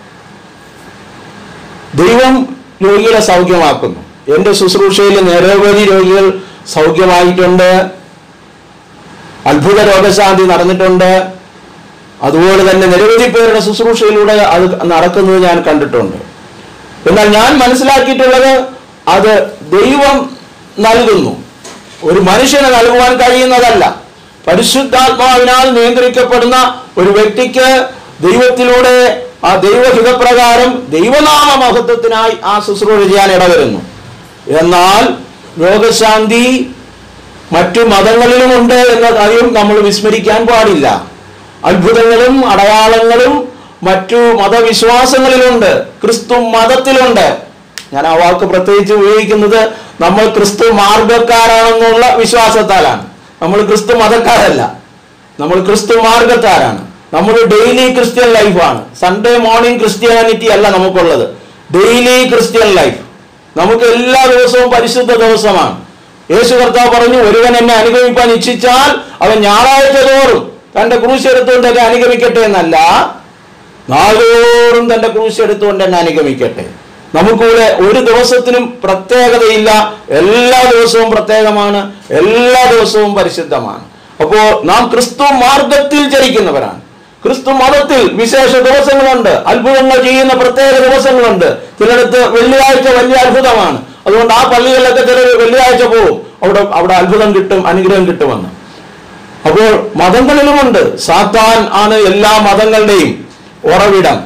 ദൈവം രോഗികളെ സൗഖ്യമാക്കുന്നു എൻ്റെ ശുശ്രൂഷയിൽ നിരവധി രോഗികൾ സൗഖ്യമായിട്ടുണ്ട് അത്ഭുത രോഗശാന്തി നടന്നിട്ടുണ്ട് അതുപോലെ തന്നെ നിരവധി പേരുടെ ശുശ്രൂഷയിലൂടെ അത് നടക്കുന്നത് ഞാൻ കണ്ടിട്ടുണ്ട് എന്നാൽ ഞാൻ മനസ്സിലാക്കിയിട്ടുള്ളത് അത് ദൈവം നൽകുന്നു ഒരു മനുഷ്യന് നൽകുവാൻ കഴിയുന്നതല്ല പരിശുദ്ധാത്മാവിനാൽ നിയന്ത്രിക്കപ്പെടുന്ന ഒരു വ്യക്തിക്ക് ദൈവത്തിലൂടെ ആ ദൈവഹിതപ്രകാരം ദൈവനാമ മഹത്വത്തിനായി ആ ശുശ്രൂഷ ചെയ്യാൻ ഇടവരുന്നു എന്നാൽ രോഗശാന്തി മറ്റു മതങ്ങളിലുമുണ്ട് എന്ന കാര്യം നമ്മൾ വിസ്മരിക്കാൻ പാടില്ല അത്ഭുതങ്ങളും അടയാളങ്ങളും മറ്റു മതവിശ്വാസങ്ങളിലുണ്ട് ക്രിസ്തു മതത്തിലുണ്ട് ഞാൻ ആ വാക്ക് പ്രത്യേകിച്ച് ഉപയോഗിക്കുന്നത് നമ്മൾ ക്രിസ്തു മാർഗക്കാരാണെന്നുള്ള വിശ്വാസത്താലാണ് നമ്മൾ ക്രിസ്തു മതക്കാരല്ല നമ്മൾ ക്രിസ്തു മാർഗക്കാരാണ് നമ്മൾ ഡെയിലി ക്രിസ്ത്യൻ ലൈഫാണ് സൺഡേ മോർണിംഗ് ക്രിസ്ത്യാനിറ്റി അല്ല നമുക്കുള്ളത് ഡെയിലി ക്രിസ്ത്യൻ ലൈഫ് നമുക്ക് എല്ലാ ദിവസവും പരിശുദ്ധ ദിവസമാണ് യേശു കർത്താവ് പറഞ്ഞു ഒരുവൻ എന്നെ അനുഗമിക്കാൻ ഇച്ഛിച്ചാൽ അവൻ ഞായറാഴ്ച തോറും തന്റെ ക്രൂശ് എടുത്തുകൊണ്ട് എന്നെ അനുഗമിക്കട്ടെ എന്നല്ല നാളോറും തന്റെ ക്രൂശ് എടുത്തുകൊണ്ട് എന്നെ അനുഗമിക്കട്ടെ നമുക്കിവിടെ ഒരു ദിവസത്തിനും പ്രത്യേകതയില്ല എല്ലാ ദിവസവും പ്രത്യേകമാണ് എല്ലാ ദിവസവും പരിശുദ്ധമാണ് അപ്പോൾ നാം ക്രിസ്തു മാർഗത്തിൽ ചരിക്കുന്നവരാണ് ക്രിസ്തു മതത്തിൽ വിശേഷ ദിവസങ്ങളുണ്ട് അത്ഭുതങ്ങൾ ചെയ്യുന്ന പ്രത്യേക ദിവസങ്ങളുണ്ട് ചിലയിടത്ത് വെള്ളിയാഴ്ച വലിയ അത്ഭുതമാണ് അതുകൊണ്ട് ആ പള്ളികളിലൊക്കെ ചിലർ വെള്ളിയാഴ്ച പോകും അവിടെ അവിടെ അത്ഭുതം കിട്ടും അനുഗ്രഹം കിട്ടുമെന്ന് അപ്പോൾ മതങ്ങളിലുമുണ്ട് സാത്താൻ ആണ് എല്ലാ മതങ്ങളുടെയും ഉറവിടം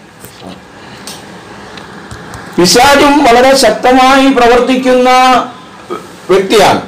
പിശാചും വളരെ ശക്തമായി പ്രവർത്തിക്കുന്ന വ്യക്തിയാണ്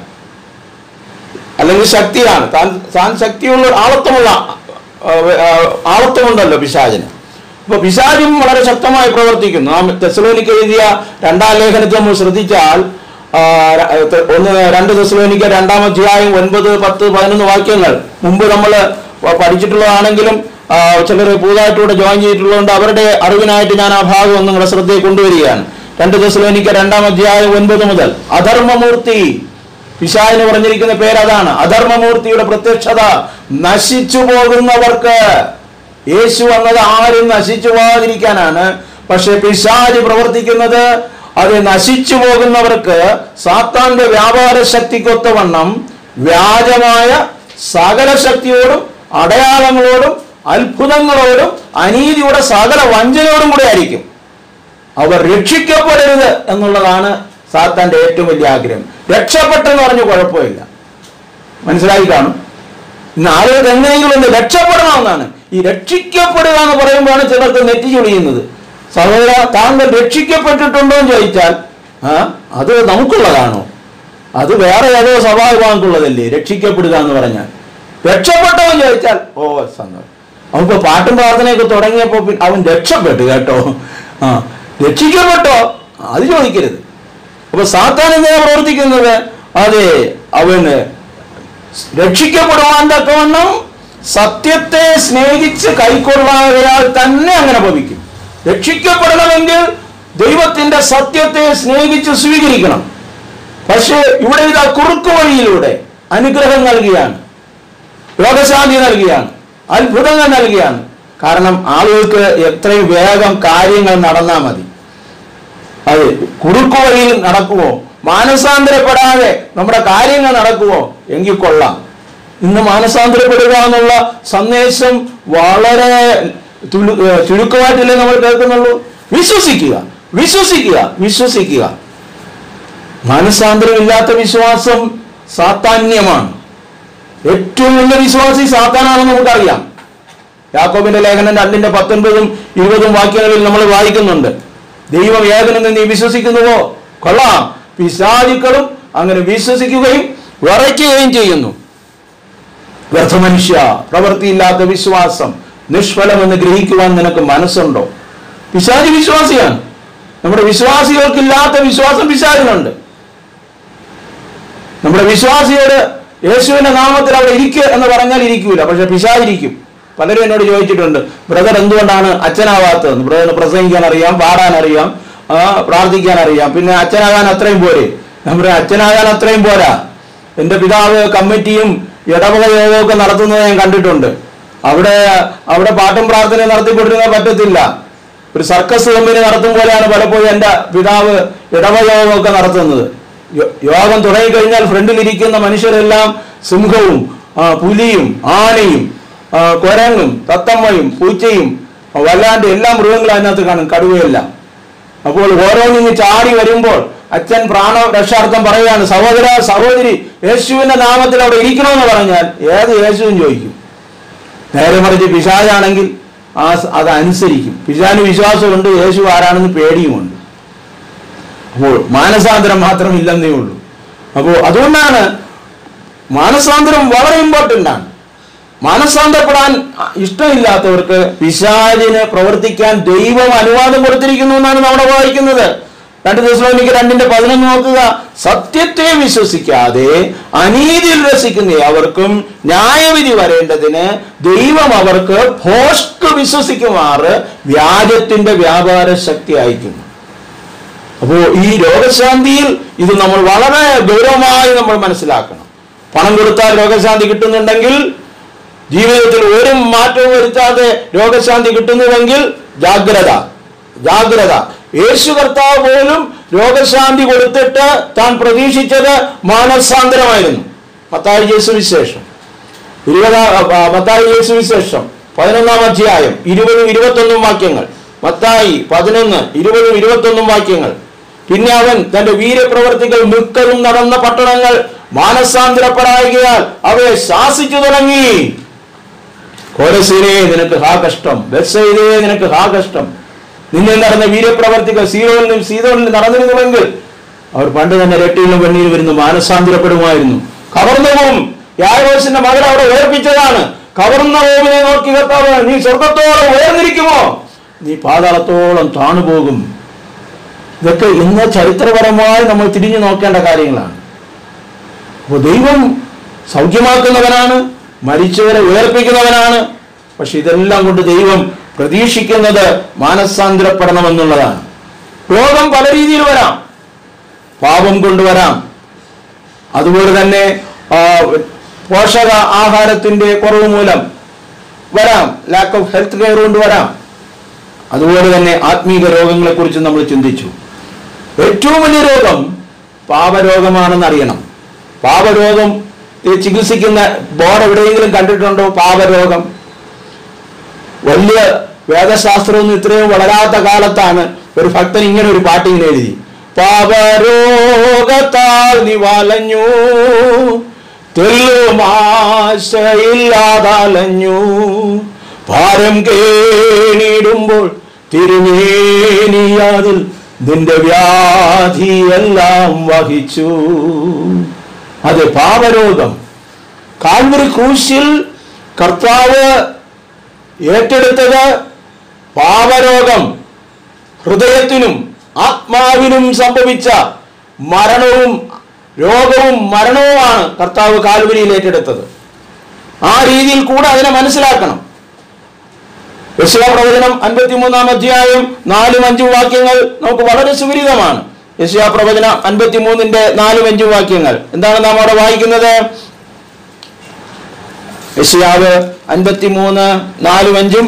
അല്ലെങ്കിൽ ശക്തിയാണ് താൻ താൻ ശക്തിയുള്ള ആളത്വമുള്ള ആ, ആ, ആളത്വമുണ്ടല്ലോ പിശാചിന് അപ്പൊ പിശാചും വളരെ ശക്തമായി പ്രവർത്തിക്കുന്നു നാം തെസലോനിക്ക് എഴുതിയ രണ്ടാം ലേഖനത്തിൽ നമ്മൾ ശ്രദ്ധിച്ചാൽ ആ, ര- ത- ഒന്ന് രണ്ട് തെസലോനിക്ക രണ്ടാം അധ്യായം ഒൻപത് പത്ത് പതിനൊന്ന് വാക്യങ്ങൾ മുമ്പ് നമ്മൾ പഠിച്ചിട്ടുള്ളതാണെങ്കിലും ചിലർ പുതുതായിട്ടൂടെ ജോയിൻ ചെയ്തിട്ടുള്ളതുകൊണ്ട് അവരുടെ അറിവിനായിട്ട് ഞാൻ ആ ഭാഗം ഒന്ന് നിങ്ങളുടെ ശ്രദ്ധയിൽ കൊണ്ടുവരികയാണ് രണ്ട് തെസലോനിക്ക രണ്ടാം അധ്യായം ഒൻപത് മുതൽ അധർമ്മമൂർത്തി പിശാചിന് പറഞ്ഞിരിക്കുന്ന പേര് അതാണ് അധർമ്മമൂർത്തിയുടെ പ്രത്യക്ഷത നശിച്ചു പോകുന്നവർക്ക് യേശു വന്നത് ആരും നശിച്ചു പോകാതിരിക്കാനാണ് പക്ഷെ പിശാജ് പ്രവർത്തിക്കുന്നത് അത് നശിച്ചു പോകുന്നവർക്ക് സാത്താന്റെ വ്യാപാര ശക്തിക്കൊത്തവണ്ണം വ്യാജമായ സകല ശക്തിയോടും അടയാളങ്ങളോടും അത്ഭുതങ്ങളോടും അനീതിയുടെ സകല വഞ്ചനയോടും കൂടെ ആയിരിക്കും അവർ രക്ഷിക്കപ്പെടരുത് എന്നുള്ളതാണ് സാത്താന്റെ ഏറ്റവും വലിയ ആഗ്രഹം രക്ഷപ്പെട്ടെന്ന് പറഞ്ഞ് കുഴപ്പമില്ല മനസ്സിലായി കാണും ഇന്ന് ആളുകൾ എങ്ങനെയെങ്കിലും ഒന്ന് രക്ഷപ്പെടണമെന്നാണ് ഈ രക്ഷിക്കപ്പെടുക എന്ന് പറയുമ്പോഴാണ് ചിലർക്ക് നെറ്റി ചൊളിയുന്നത് സഹോദര താങ്കൾ രക്ഷിക്കപ്പെട്ടിട്ടുണ്ടോ എന്ന് ചോദിച്ചാൽ ആ അത് നമുക്കുള്ളതാണോ അത് വേറെ ഏതോ സ്വഭാവമാക്കുള്ളതല്ലേ രക്ഷിക്കപ്പെടുക എന്ന് പറഞ്ഞാൽ രക്ഷപ്പെട്ടോ എന്ന് ചോദിച്ചാൽ ഓ സന്തോഷം അവനിപ്പോ പാട്ടും പ്രാർത്ഥനയൊക്കെ തുടങ്ങിയപ്പോ പി- അവൻ രക്ഷപ്പെട്ടു കേട്ടോ ആ രക്ഷിക്കപ്പെട്ടോ അത് ചോദിക്കരുത് അപ്പൊ സാത്താൻ എന്തിനാ പ്രവർത്തിക്കുന്നത് അതെ അവന് രക്ഷിക്കപ്പെടുവാൻ തക്കവണ്ണം സത്യത്തെ സ്നേഹിച്ച് കൈക്കൊള്ളായാൽ തന്നെ അങ്ങനെ ഭവിക്കും രക്ഷിക്കപ്പെടണമെങ്കിൽ ദൈവത്തിന്റെ സത്യത്തെ സ്നേഹിച്ച് സ്വീകരിക്കണം പക്ഷേ ഇവിടെ ഇതാ കുറുക്കു വഴിയിലൂടെ അനുഗ്രഹം നൽകിയാണ് രോഗശാന്തി നൽകിയാണ് അത്ഭുതങ്ങൾ നൽകിയാണ് കാരണം ആളുകൾക്ക് എത്രയും വേഗം കാര്യങ്ങൾ നടന്നാൽ മതി അത് കുറുക്കു വഴിയിൽ നടക്കുമോ മാനസാന്തരപ്പെടാതെ നമ്മുടെ കാര്യങ്ങൾ നടക്കുമോ എങ്കിൽ കൊള്ളാം ഇന്ന് മാനസാന്തരപ്പെടുക എന്നുള്ള സന്ദേശം വളരെ തുലു- ഏർ ചുരുക്കമായിട്ടല്ലേ നമ്മൾ കേൾക്കുന്നുള്ളൂ വിശ്വസിക്കുക വിശ്വസിക്കുക വിശ്വസിക്കുക മാനസാന്തരമില്ലാത്ത വിശ്വാസം സാത്താന്യമാണ് ഏറ്റവും വലിയ വിശ്വാസി സാത്താനാണെന്ന് നമുക്കറിയാം യാക്കോബിന്റെ ലേഖനം രണ്ടിന്റെ പത്തൊൻപതും ഇരുപതും വാക്യങ്ങളിൽ നമ്മൾ വായിക്കുന്നുണ്ട് ദൈവം ഏകനെന്ന് നീ വിശ്വസിക്കുന്നുവോ കൊള്ളാം പിശാചുക്കളും അങ്ങനെ വിശ്വസിക്കുകയും വിറയ്ക്കുകയും ചെയ്യുന്നു വ്യർത്ഥമനുഷ്യ പ്രവൃത്തിയില്ലാത്ത വിശ്വാസം നിഷ്ഫലമെന്ന് ഗ്രഹിക്കുവാൻ നിനക്ക് മനസ്സുണ്ടോ പിശാചി വിശ്വാസിയാണ് നമ്മുടെ വിശ്വാസികൾക്കില്ലാത്ത വിശ്വാസം പിശാചിനുണ്ട് നമ്മുടെ വിശ്വാസിയോട് യേശുവിന്റെ നാമത്തിൽ അവിടെ ഇരിക്കുക എന്ന് പറഞ്ഞാൽ ഇരിക്കൂല പക്ഷെ പിശാചിരിക്കും പലരും എന്നോട് ചോദിച്ചിട്ടുണ്ട് ബ്രദർ എന്തുകൊണ്ടാണ് അച്ഛനാവാത്തതെന്ന് ബ്രദറിന് പ്രസംഗിക്കാൻ അറിയാം പാടാൻ അറിയാം ആ, പ്രാർത്ഥിക്കാൻ അറിയാം പിന്നെ അച്ഛനാകാൻ അത്രയും പോരെ നമ്മുടെ അച്ഛനാകാൻ അത്രയും പോരാ എന്റെ പിതാവ് കമ്മിറ്റിയും ഇടവക യോഗവും ഒക്കെ നടത്തുന്നത് ഞാൻ കണ്ടിട്ടുണ്ട് അവിടെ അവിടെ പാട്ടും പ്രാർത്ഥനയും നടത്തിക്കൊണ്ടിരുന്നാൽ പറ്റത്തില്ല ഒരു സർക്കസ് കമ്പനി നടത്തും പോലെയാണ് പലപ്പോഴും എൻ്റെ പിതാവ് ഇടവയോഗമൊക്കെ നടത്തുന്നത് യോ- യോഗം തുടങ്ങിക്കഴിഞ്ഞാൽ ഫ്രണ്ടിലിരിക്കുന്ന മനുഷ്യരെല്ലാം സിംഹവും ആ, പുലിയും ആനയും ആ, കുരങ്ങും തത്തമ്മയും പൂച്ചയും വല്ലാണ്ട് എല്ലാ മൃഗങ്ങളും അതിനകത്ത് കാണും കടുവയെല്ലാം അപ്പോൾ ഓരോന്നിങ്ങ് ചാടി വരുമ്പോൾ അച്ഛൻ പ്രാണ രക്ഷാർത്ഥം പറയുകയാണ് സഹോദര സഹോദരി യേശുവിന്റെ നാമത്തിൽ അവിടെ ഇരിക്കണമെന്ന് പറഞ്ഞാൽ ഏത് യേശുവും ചോദിക്കും നേരെ മറിച്ച് പിശാചാണെങ്കിൽ ആ സ- അത് അനുസരിക്കും പിശാന് വിശ്വാസമുണ്ട് യേശു ആരാണെന്ന് പേടിയുമുണ്ട് അപ്പോൾ മാനസാന്തരം മാത്രം ഇല്ലെന്നേ ഉള്ളൂ അപ്പോൾ അതുകൊണ്ടാണ് മാനസാന്തരം വളരെ ഇമ്പോർട്ടൻ്റ് ആണ് മാനസാന്തരപ്പെടാൻ ഇഷ്ടമില്ലാത്തവർക്ക് പിശാചിന് പ്രവർത്തിക്കാൻ ദൈവം അനുവാദം കൊടുത്തിരിക്കുന്നു എന്നാണ് നമ്മുടെ വായിക്കുന്നത് രണ്ട് ദിവസം എനിക്ക് രണ്ടിന്റെ പതിനൊന്ന് നോക്കുക സത്യത്തെ വിശ്വസിക്കാതെ അനീതിയിൽ രസിക്കുന്ന അവർക്കും ന്യായവിധി വരേണ്ടതിന് ദൈവം അവർക്ക് ഭോഷ്ക് വിശ്വസിക്കുമാറ് വ്യാജത്തിന്റെ വ്യാപാര ശക്തി അയക്കുന്നു അപ്പോൾ ഈ രോഗശാന്തിയിൽ ഇത് നമ്മൾ വളരെ ഗൗരവമായി നമ്മൾ മനസ്സിലാക്കണം പണം കൊടുത്താൽ രോഗശാന്തി കിട്ടുന്നുണ്ടെങ്കിൽ ജീവിതത്തിൽ ഒരു മാറ്റവും വരുത്താതെ രോഗശാന്തി കിട്ടുന്നുവെങ്കിൽ ജാഗ്രത ജാഗ്രത യേശു കർത്താവ് പോലും രോഗശാന്തി കൊടുത്തിട്ട് താൻ പ്രതീക്ഷിച്ചത് മാനസാന്തരമായിരുന്നു മത്തായി യേശു വിശേഷം ഇരുപതാം മത്തായി യേശു വിശേഷം പതിനൊന്നാം അധ്യായം ഇരുപതും ഇരുപത്തൊന്നും വാക്യങ്ങൾ മത്തായി പതിനൊന്ന് ഇരുപതും ഇരുപത്തൊന്നും വാക്യങ്ങൾ പിന്നെ അവൻ തന്റെ വീരപ്രവർത്തികൾ മിക്കതും നടന്ന പട്ടണങ്ങൾ മാനസാന്തരപ്പെടായികയാൽ അവയെ ശാസിച്ചു തുടങ്ങി കോരസീനെ നിനക്ക് ഹാ കഷ്ടം ബെസ്സയിലേ നിനക്ക് ഹാ കഷ്ടം നിന്നിൽ നടന്ന വീരപ്രവർത്തികൾ സീറോനിലും സീതോനിലും നടന്നിരുന്നുവെങ്കിൽ അവർ പണ്ട് തന്നെ രട്ടിയിലും വെണ്ണിയിലും വരുന്നു മാനസാന്തരപ്പെടുമായിരുന്നു കവർന്നവും യാരോസിന്റെ മകൾ അവിടെ ഉയർപ്പിച്ചതാണ് കവർന്ന ഓവിനെ നോക്കി കർത്താവ് നീ സ്വർഗത്തോളം ഉയർന്നിരിക്കുമോ നീ പാതാളത്തോളം താണുപോകും ഇതൊക്കെ ഇന്ന് ചരിത്രപരമായി നമ്മൾ തിരിഞ്ഞു നോക്കേണ്ട കാര്യങ്ങളാണ് അപ്പോൾ ദൈവം സൗഖ്യമാക്കുന്നവനാണ് മരിച്ചവരെ ഉയർപ്പിക്കുന്നവനാണ് പക്ഷെ ഇതെല്ലാം കൊണ്ട് ദൈവം പ്രതീക്ഷിക്കുന്നത് മാനസാന്തരപ്പെടണമെന്നുള്ളതാണ് രോഗം പല രീതിയിൽ വരാം പാപം കൊണ്ടുവരാം അതുപോലെ തന്നെ ആ, പോഷക ആഹാരത്തിന്റെ കുറവ് മൂലം വരാം ലാക്ക് ഓഫ് ഹെൽത്ത് കെയർ കൊണ്ട് വരാം അതുപോലെ തന്നെ ആത്മീക രോഗങ്ങളെ കുറിച്ച് നമ്മൾ ചിന്തിച്ചു ഏറ്റവും വലിയ രോഗം പാപരോഗമാണെന്ന് അറിയണം പാപരോഗം ഈ ചികിത്സിക്കുന്ന ബോർഡ് എവിടെയെങ്കിലും കണ്ടിട്ടുണ്ടോ പാപരോഗം വലിയ വേദശാസ്ത്രമൊന്നും ഇത്രയും വളരാത്ത കാലത്താണ് ഒരു ഭക്തൻ ഇങ്ങനെ ഒരു പാട്ടിങ്ങനെ എഴുതി പാപരോഗത്താൽ നീ വലഞ്ഞു തെല്ലുമാശയില്ലാതലഞ്ഞു ഭാരം കേണിടുമ്പോൾ തിരുമേനിയാതിൽ നിന്റെ വ്യാധിയെല്ലാം വഹിച്ചു അത് പാപരോഗം കാൽവരി ക്രൂശിൽ കർത്താവ് ഏറ്റെടുത്തത് പാപരോഗം ഹൃദയത്തിനും ആത്മാവിനും സംഭവിച്ച മരണവും രോഗവും മരണവുമാണ് കർത്താവ് കാൽവരിയിൽ ഏറ്റെടുത്തത് ആ രീതിയിൽ കൂടെ അതിനെ മനസ്സിലാക്കണം യശയാ പ്രവചനം അൻപത്തിമൂന്നാം അധ്യായം നാലും അഞ്ചും വാക്യങ്ങൾ നമുക്ക് വളരെ സുപരിതമാണ് യശയാ പ്രവചനം അൻപത്തിമൂന്നിന്റെ നാലും അഞ്ചും വാക്യങ്ങൾ എന്താണ് നാം അവിടെ വായിക്കുന്നത് യശയാവ് അൻപത്തിമൂന്ന് നാലും അഞ്ചും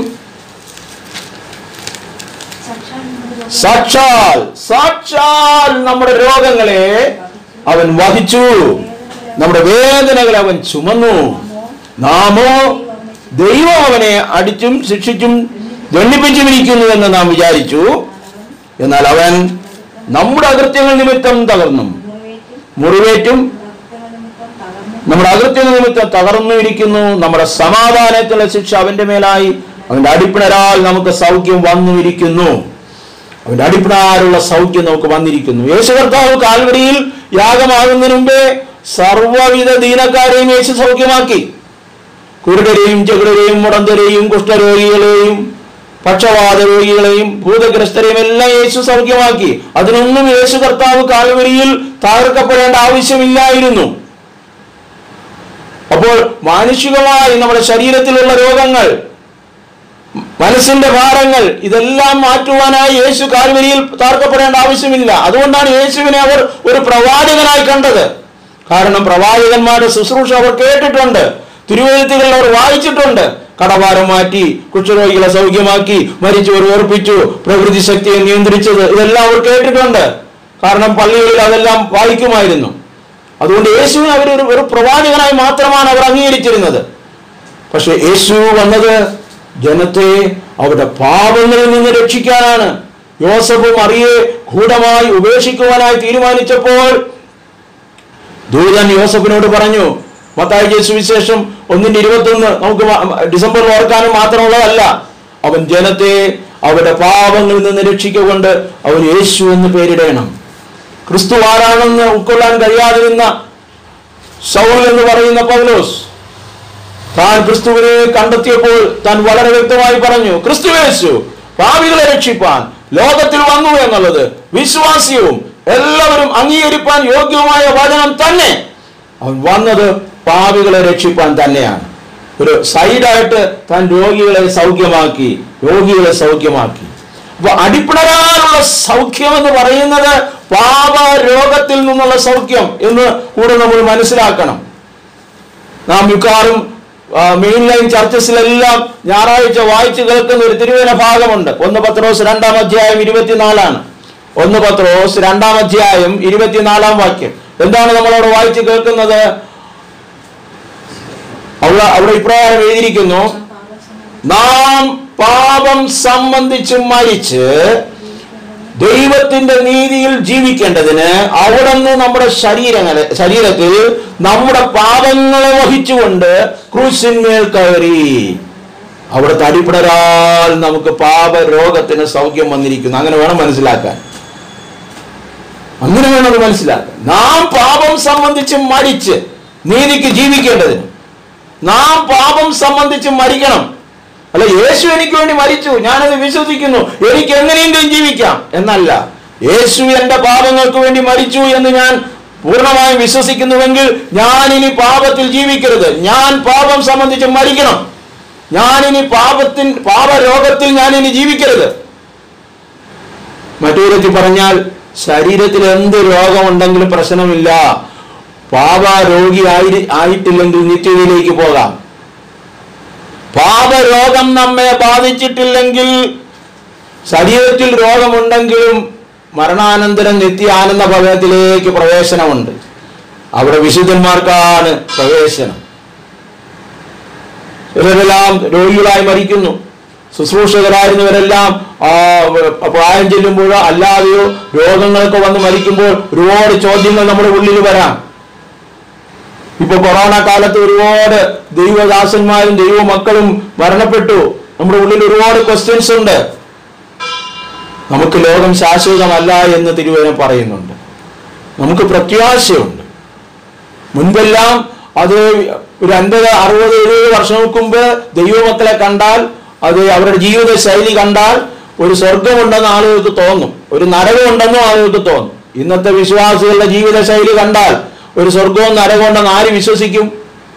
സാക്ഷാൽ നമ്മുടെ ലോകം സാക്ഷാൽ സാക്ഷാൽ നമ്മുടെ രോഗങ്ങളെ അവൻ വഹിച്ചു നമ്മുടെ വേദനകൾ അവൻ ചുമന്നു നാമോ ദൈവം അവനെ അടിച്ചും ശിക്ഷിച്ചും ദണ്ഡിപ്പിച്ചുമിരിക്കുന്നു എന്ന് നാം വിചാരിച്ചു എന്നാൽ അവൻ നമ്മുടെ അകൃത്യങ്ങൾ നിമിത്തം തകർന്നും മുറിവേറ്റും നമ്മുടെ അകൃത്യങ്ങൾ നിമിത്തം തകർന്നിരിക്കുന്നു നമ്മുടെ സമാധാനത്തിലുള്ള ശിക്ഷ അവന്റെ മേലായി അവന്റെ അടിപ്പിണരാൽ നമുക്ക് സൗഖ്യം വന്നിരിക്കുന്നു അവന്റെ അടിപ്പിണാലുള്ള സൗഖ്യം നമുക്ക് വന്നിരിക്കുന്നു യേശു കർത്താവ് കാൽവരിയിൽ യാഗമാകുന്നതിന് മുമ്പേ സർവ്വവിധ ദീനക്കാരെയും യേശു സൗഖ്യമാക്കി കുരുടരെയും ചെകുടരെയും മുടന്തരെയും കുഷ്ഠരോഗികളെയും പക്ഷവാത രോഗികളെയും ഭൂതഗ്രസ്തരെയും എല്ലാം യേശു സൗഖ്യമാക്കി അതിനൊന്നും യേശു കർത്താവ് കാൽവരിയിൽ തകർക്കപ്പെടേണ്ട ആവശ്യമില്ലായിരുന്നു അപ്പോൾ മാനുഷികമായി നമ്മുടെ ശരീരത്തിലുള്ള രോഗങ്ങൾ മനസ്സിന്റെ ഭാരങ്ങൾ ഇതെല്ലാം മാറ്റുവാനായി യേശു കാൽവരിയിൽ താർക്കപ്പെടേണ്ട ആവശ്യമില്ല അതുകൊണ്ടാണ് യേശുവിനെ അവർ ഒരു പ്രവാചകനായി കണ്ടത് കാരണം പ്രവാചകന്മാരുടെ ശുശ്രൂഷ അവർ കേട്ടിട്ടുണ്ട് തിരുവഴുത്തുകൾ അവർ വായിച്ചിട്ടുണ്ട് കടഭാരം മാറ്റി കുഷ്ഠരോഗികളെ സൗഖ്യമാക്കി മരിച്ചവർ ഓർപ്പിച്ചു പ്രകൃതി ശക്തിയെ നിയന്ത്രിച്ചത് ഇതെല്ലാം അവർ കേട്ടിട്ടുണ്ട് കാരണം പള്ളികളിൽ അതെല്ലാം വായിക്കുമായിരുന്നു അതുകൊണ്ട് യേശുവിനെ അവർ ഒരു ഒരു പ്രവാചകനായി മാത്രമാണ് അവർ അംഗീകരിച്ചിരുന്നത് പക്ഷെ യേശു വന്നത് ജനത്തെ അവരുടെ പാപങ്ങളിൽ നിന്ന് രക്ഷിക്കാനാണ് യോസഫും അറിയെ ഗൂഢമായി ഉപേക്ഷിക്കുവാനായി തീരുമാനിച്ചപ്പോൾ ദൂതൻ യോസഫിനോട് പറഞ്ഞു മത്തായി സുവിശേഷം ഒന്നിന്റെ ഇരുപത്തൊന്ന് നമുക്ക് മ- ഡിസംബറിൽ ഓർക്കാനും മാത്രമുള്ളതല്ല അവൻ ജനത്തെ അവരുടെ പാപങ്ങളിൽ നിന്ന് രക്ഷിക്കൊണ്ട് അവൻ യേശു എന്ന് പേരിടണം ക്രിസ്തു ആരാണെന്ന് ഉൾക്കൊള്ളാൻ കഴിയാതിരുന്ന സൗൽ എന്ന് പറയുന്ന പൗലോസ് താൻ ക്രിസ്തുവിനെ കണ്ടെത്തിയപ്പോൾ താൻ വളരെ വ്യക്തമായി പറഞ്ഞു ക്രിസ്തു യേശു പാപികളെ രക്ഷിപ്പാൻ ലോകത്തിൽ വന്നു എന്നുള്ളത് വിശ്വാസ്യവും എല്ലാവരും അംഗീകരിപ്പാൻ യോഗ്യവുമായ വചനം തന്നെ അവൻ വന്നത് പാപികളെ രക്ഷിപ്പാൻ തന്നെയാണ് ഒരു സൈഡായിട്ട് താൻ രോഗികളെ സൗഖ്യമാക്കി രോഗികളെ സൗഖ്യമാക്കി അപ്പൊ അടിപ്പിണരാനുള്ള സൗഖ്യം എന്ന് പറയുന്നത് പാപ രോഗത്തിൽ നിന്നുള്ള സൗഖ്യം എന്ന് കൂടെ നമ്മൾ മനസ്സിലാക്കണം നാം മിക്കവാറും മെയിൻ ലൈൻ ചർച്ചസിലെല്ലാം ഞായറാഴ്ച വായിച്ചു കേൾക്കുന്ന ഒരു തിരുവേന ഭാഗമുണ്ട് ഒന്ന് പത്രോസ് രണ്ടാം അധ്യായം ഇരുപത്തിനാലാണ് ഒന്ന് പത്രോസ് രണ്ടാം അധ്യായം ഇരുപത്തിനാലാം വാക്യം എന്താണ് നമ്മളവിടെ വായിച്ചു കേൾക്കുന്നത് അവിടെ അവിടെ ഇപ്രകാരം എഴുതിയിരിക്കുന്നു നാം പാപം സംബന്ധിച്ച് മരിച്ച് ദൈവത്തിന്റെ നീതിയിൽ ജീവിക്കേണ്ടതിന് അവിടുന്ന് നമ്മുടെ ശരീരങ്ങളെ ശരീരത്തിൽ നമ്മുടെ പാപങ്ങളെ വഹിച്ചുകൊണ്ട് ക്രൂശിന്മേൽ കയറി അവിടുത്തെ അടിപ്പിടരാൽ നമുക്ക് പാപരോഗത്തിന് സൗഖ്യം വന്നിരിക്കുന്നു അങ്ങനെ വേണം മനസ്സിലാക്കാൻ അങ്ങനെ വേണം അത് മനസ്സിലാക്കാൻ നാം പാപം സംബന്ധിച്ച് മരിച്ച് നീതിക്ക് ജീവിക്കേണ്ടതിന് നാം പാപം സംബന്ധിച്ച് മരിക്കണം അല്ല യേശു എനിക്ക് വേണ്ടി മരിച്ചു ഞാനത് വിശ്വസിക്കുന്നു എനിക്ക് എങ്ങനെയെങ്കിലും ജീവിക്കാം എന്നല്ല യേശു എന്റെ പാപങ്ങൾക്ക് വേണ്ടി മരിച്ചു എന്ന് ഞാൻ പൂർണ്ണമായും വിശ്വസിക്കുന്നുവെങ്കിൽ ഞാൻ ഇനി പാപത്തിൽ ജീവിക്കരുത് ഞാൻ പാപം സംബന്ധിച്ച് മരിക്കണം ഞാൻ ഇനി പാപത്തിൻ പാപരോഗത്തിൽ ഞാൻ ഇനി ജീവിക്കരുത് മറ്റൊരു വിധത്തിൽ പറഞ്ഞാൽ ശരീരത്തിൽ എന്ത് രോഗമുണ്ടെങ്കിലും പ്രശ്നമില്ല പാപരോഗി ആയി ആയിട്ടില്ലെങ്കിൽ നിത്യതയിലേക്ക് പോകാം പാപരോഗം നമ്മെ ബാധിച്ചിട്ടില്ലെങ്കിൽ ശരീരത്തിൽ രോഗമുണ്ടെങ്കിലും മരണാനന്തരം നിത്യ ആനന്ദ ഭവനത്തിലേക്ക് പ്രവേശനമുണ്ട് അവിടെ വിശുദ്ധന്മാർക്കാണ് പ്രവേശനം ഇവരെല്ലാം രോഗികളായി മരിക്കുന്നു ശുശ്രൂഷകരായിരുന്നവരെല്ലാം ആ, പ്രായം ചെല്ലുമ്പോഴോ അല്ലാതെയോ രോഗങ്ങളൊക്കെ വന്ന് മരിക്കുമ്പോൾ ഒരുപാട് ചോദ്യങ്ങൾ നമ്മുടെ ഉള്ളിൽ വരാം ഇപ്പൊ കൊറോണ കാലത്ത് ഒരുപാട് ദൈവദാസന്മാരും ദൈവമക്കളും മരണപ്പെട്ടു നമ്മുടെ ഉള്ളിൽ ഒരുപാട് ക്വസ്റ്റ്യൻസ് ഉണ്ട് നമുക്ക് ലോകം ശാശ്വതമല്ല എന്ന് തിരുവചനം പറയുന്നുണ്ട് നമുക്ക് പ്രത്യാശയുണ്ട് മുൻപെല്ലാം അത് ഒരു അൻപത് അറുപത് എഴുപത് വർഷങ്ങൾക്ക് മുമ്പ് ദൈവമക്കളെ കണ്ടാൽ അത് അവരുടെ ജീവിത ശൈലി കണ്ടാൽ ഒരു സ്വർഗമുണ്ടെന്ന് ആളുകൾക്ക് തോന്നും ഒരു നരകമുണ്ടെന്നും ആളുകൾക്ക് തോന്നും ഇന്നത്തെ വിശ്വാസികളുടെ ജീവിത ശൈലി കണ്ടാൽ ഒരു സ്വർഗവും നരകവും ഉണ്ടെന്ന് ആര് വിശ്വസിക്കും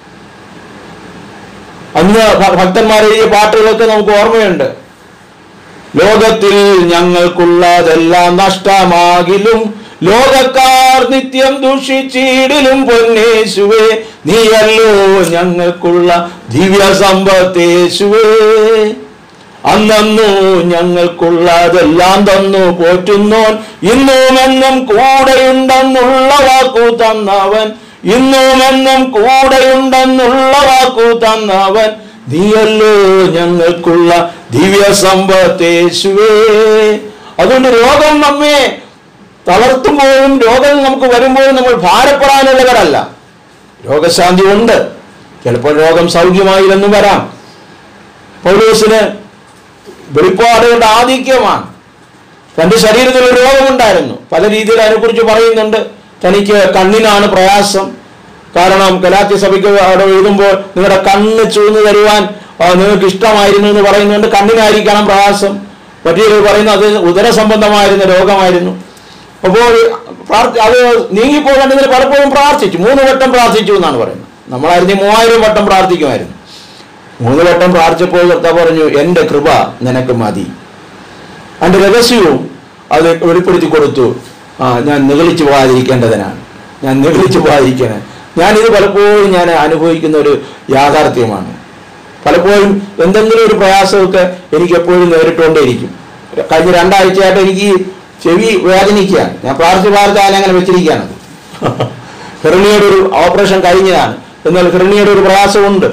അന്ന് ഭ- ഭക്തന്മാർ എഴുതിയ പാട്ടുകളൊക്കെ നമുക്ക് ഓർമ്മയുണ്ട് ലോകത്തിൽ ഞങ്ങൾക്കുള്ളതെല്ലാം നഷ്ടമാകിലും ലോകക്കാർ നിത്യം ദുഷിച്ചിടിലും പൊന്നേശുവേ നീയല്ലോ ഞങ്ങൾക്കുള്ള ദിവ്യ സമ്പത്തേശുവേ അന്നു ഞങ്ങൾക്കുള്ളതെല്ലാം തന്നു പോറ്റുന്നോൻ ഇന്നും എന്നും കൂടെയുണ്ടെന്നുള്ള വാക്കു തന്നവൻ ഇന്നും എന്നും കൂടെയുണ്ടെന്നുള്ള വാക്കു തന്നവൻ നീയല്ലോ ഞങ്ങൾക്കുള്ള ദിവ്യ സമ്പത്തേശുവേ അതുകൊണ്ട് രോഗം നമ്മെ തളർത്തുമ്പോഴും രോഗം നമുക്ക് വരുമ്പോഴും നമ്മൾ ഭാരപ്പെടാനുള്ളവരല്ല രോഗശാന്തി ഉണ്ട് ചിലപ്പോൾ രോഗം സൗഖ്യമായില്ലെന്നും വരാം പൗലോസിന് വെളിപ്പാടുകളുടെ ആധിക്യമാണ് തന്റെ ശരീരത്തിൽ ഒരു രോഗമുണ്ടായിരുന്നു പല രീതിയിൽ അതിനെക്കുറിച്ച് പറയുന്നുണ്ട് തനിക്ക് കണ്ണിനാണ് പ്രയാസം കാരണം കലാത്യ സഭയ്ക്ക് അവിടെ എഴുതുമ്പോൾ നിങ്ങളുടെ കണ്ണ് ചൂന്ന് തരുവാൻ ആ, നിങ്ങൾക്ക് ഇഷ്ടമായിരുന്നു എന്ന് പറയുന്നുണ്ട് കണ്ണിനായിരിക്കണം പ്രയാസം മറ്റൊരു പറയുന്നത് അത് ഉദര സംബന്ധമായിരുന്ന രോഗമായിരുന്നു അപ്പോൾ പ്രാർത്ഥി അത് നീങ്ങിപ്പോകേണ്ടതിന് പലപ്പോഴും പ്രാർത്ഥിച്ചു മൂന്ന് വട്ടം പ്രാർത്ഥിച്ചു എന്നാണ് പറയുന്നത് നമ്മളായിരുന്നു മൂവായിരം വട്ടം പ്രാർത്ഥിക്കുമായിരുന്നു മൂന്ന് വട്ടം പ്രാർത്ഥിച്ചപ്പോൾ കർത്താവ് പറഞ്ഞു എൻ്റെ കൃപ നിനക്ക് മതി അതിൻ്റെ രഹസ്യവും അത് വെളിപ്പെടുത്തി കൊടുത്തു ആ ഞാൻ നിഗളിച്ചു പോകാതിരിക്കേണ്ടതിനാണ് ഞാൻ നിഗളിച്ചു പോകാതിരിക്കണം ഞാനിത് പലപ്പോഴും ഞാൻ അനുഭവിക്കുന്ന ഒരു യാഥാർത്ഥ്യമാണ് പലപ്പോഴും എന്തെങ്കിലും ഒരു പ്രയാസമൊക്കെ എനിക്ക് എപ്പോഴും നേരിട്ടുകൊണ്ടേയിരിക്കും കഴിഞ്ഞ രണ്ടാഴ്ചയായിട്ട് എനിക്ക് ഈ ചെവി വേദനിക്കുകയാണ് ഞാൻ പ്രാർത്ഥിച്ച് പ്രാർത്ഥിച്ച് അങ്ങനെ വെച്ചിരിക്കുകയാണത് ഹെർണിയുടെ ഒരു ഓപ്പറേഷൻ കഴിഞ്ഞതാണ് എന്നാൽ ഹെർണിയുടെ ഒരു പ്രയാസമുണ്ട്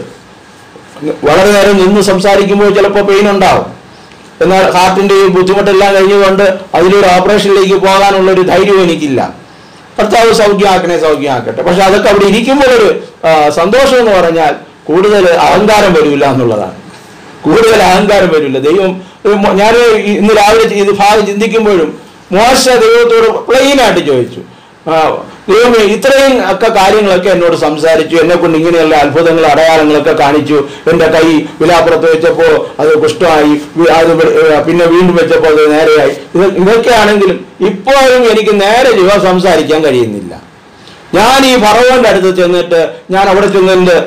വളരെ നേരം നിന്ന് സംസാരിക്കുമ്പോൾ ചിലപ്പോൾ പെയിൻ ഉണ്ടാവും എന്നാൽ ഹാർട്ടിന്റെ ഈ ബുദ്ധിമുട്ടെല്ലാം കഴിഞ്ഞുകൊണ്ട് അതിലൊരു ഓപ്പറേഷനിലേക്ക് പോകാനുള്ള ഒരു ധൈര്യവും എനിക്കില്ല കർത്താവ് സൗഖ്യമാക്കണേ സൗഖ്യമാക്കട്ടെ പക്ഷെ അതൊക്കെ അവിടെ ഇരിക്കുമ്പോൾ ഒരു ആ, സന്തോഷം എന്ന് പറഞ്ഞാൽ കൂടുതൽ അഹങ്കാരം വരില്ല എന്നുള്ളതാണ് കൂടുതൽ അഹങ്കാരം വരില്ല ദൈവം ഞാൻ ഇന്ന് രാവിലെ ഇത് ഭാഗം ചിന്തിക്കുമ്പോഴും മോശ ദൈവത്തോട് പ്ലെയിൻ ആയിട്ട് ചോദിച്ചു ആ, ദൈവമേ ഇത്രയും ഒക്കെ കാര്യങ്ങളൊക്കെ എന്നോട് സംസാരിച്ചു എന്നെ കൊണ്ട് ഇങ്ങനെയുള്ള അത്ഭുതങ്ങൾ അടയാളങ്ങളൊക്കെ കാണിച്ചു എൻ്റെ കൈ വിലാപ്പുറത്ത് വെച്ചപ്പോൾ അത് കുഷ്ഠമായി വി- അത് വി- ഏ, പിന്നെ വീണ്ടും വെച്ചപ്പോൾ അത് നേരെയായി ഇത് ഇതൊക്കെയാണെങ്കിലും ഇപ്പോഴും എനിക്ക് നേരെ ചുവ സംസാരിക്കാൻ കഴിയുന്നില്ല ഞാൻ ഈ ഫറവോന്റെ അടുത്ത് ചെന്നിട്ട് ഞാൻ അവിടെ ചെന്നിട്ട്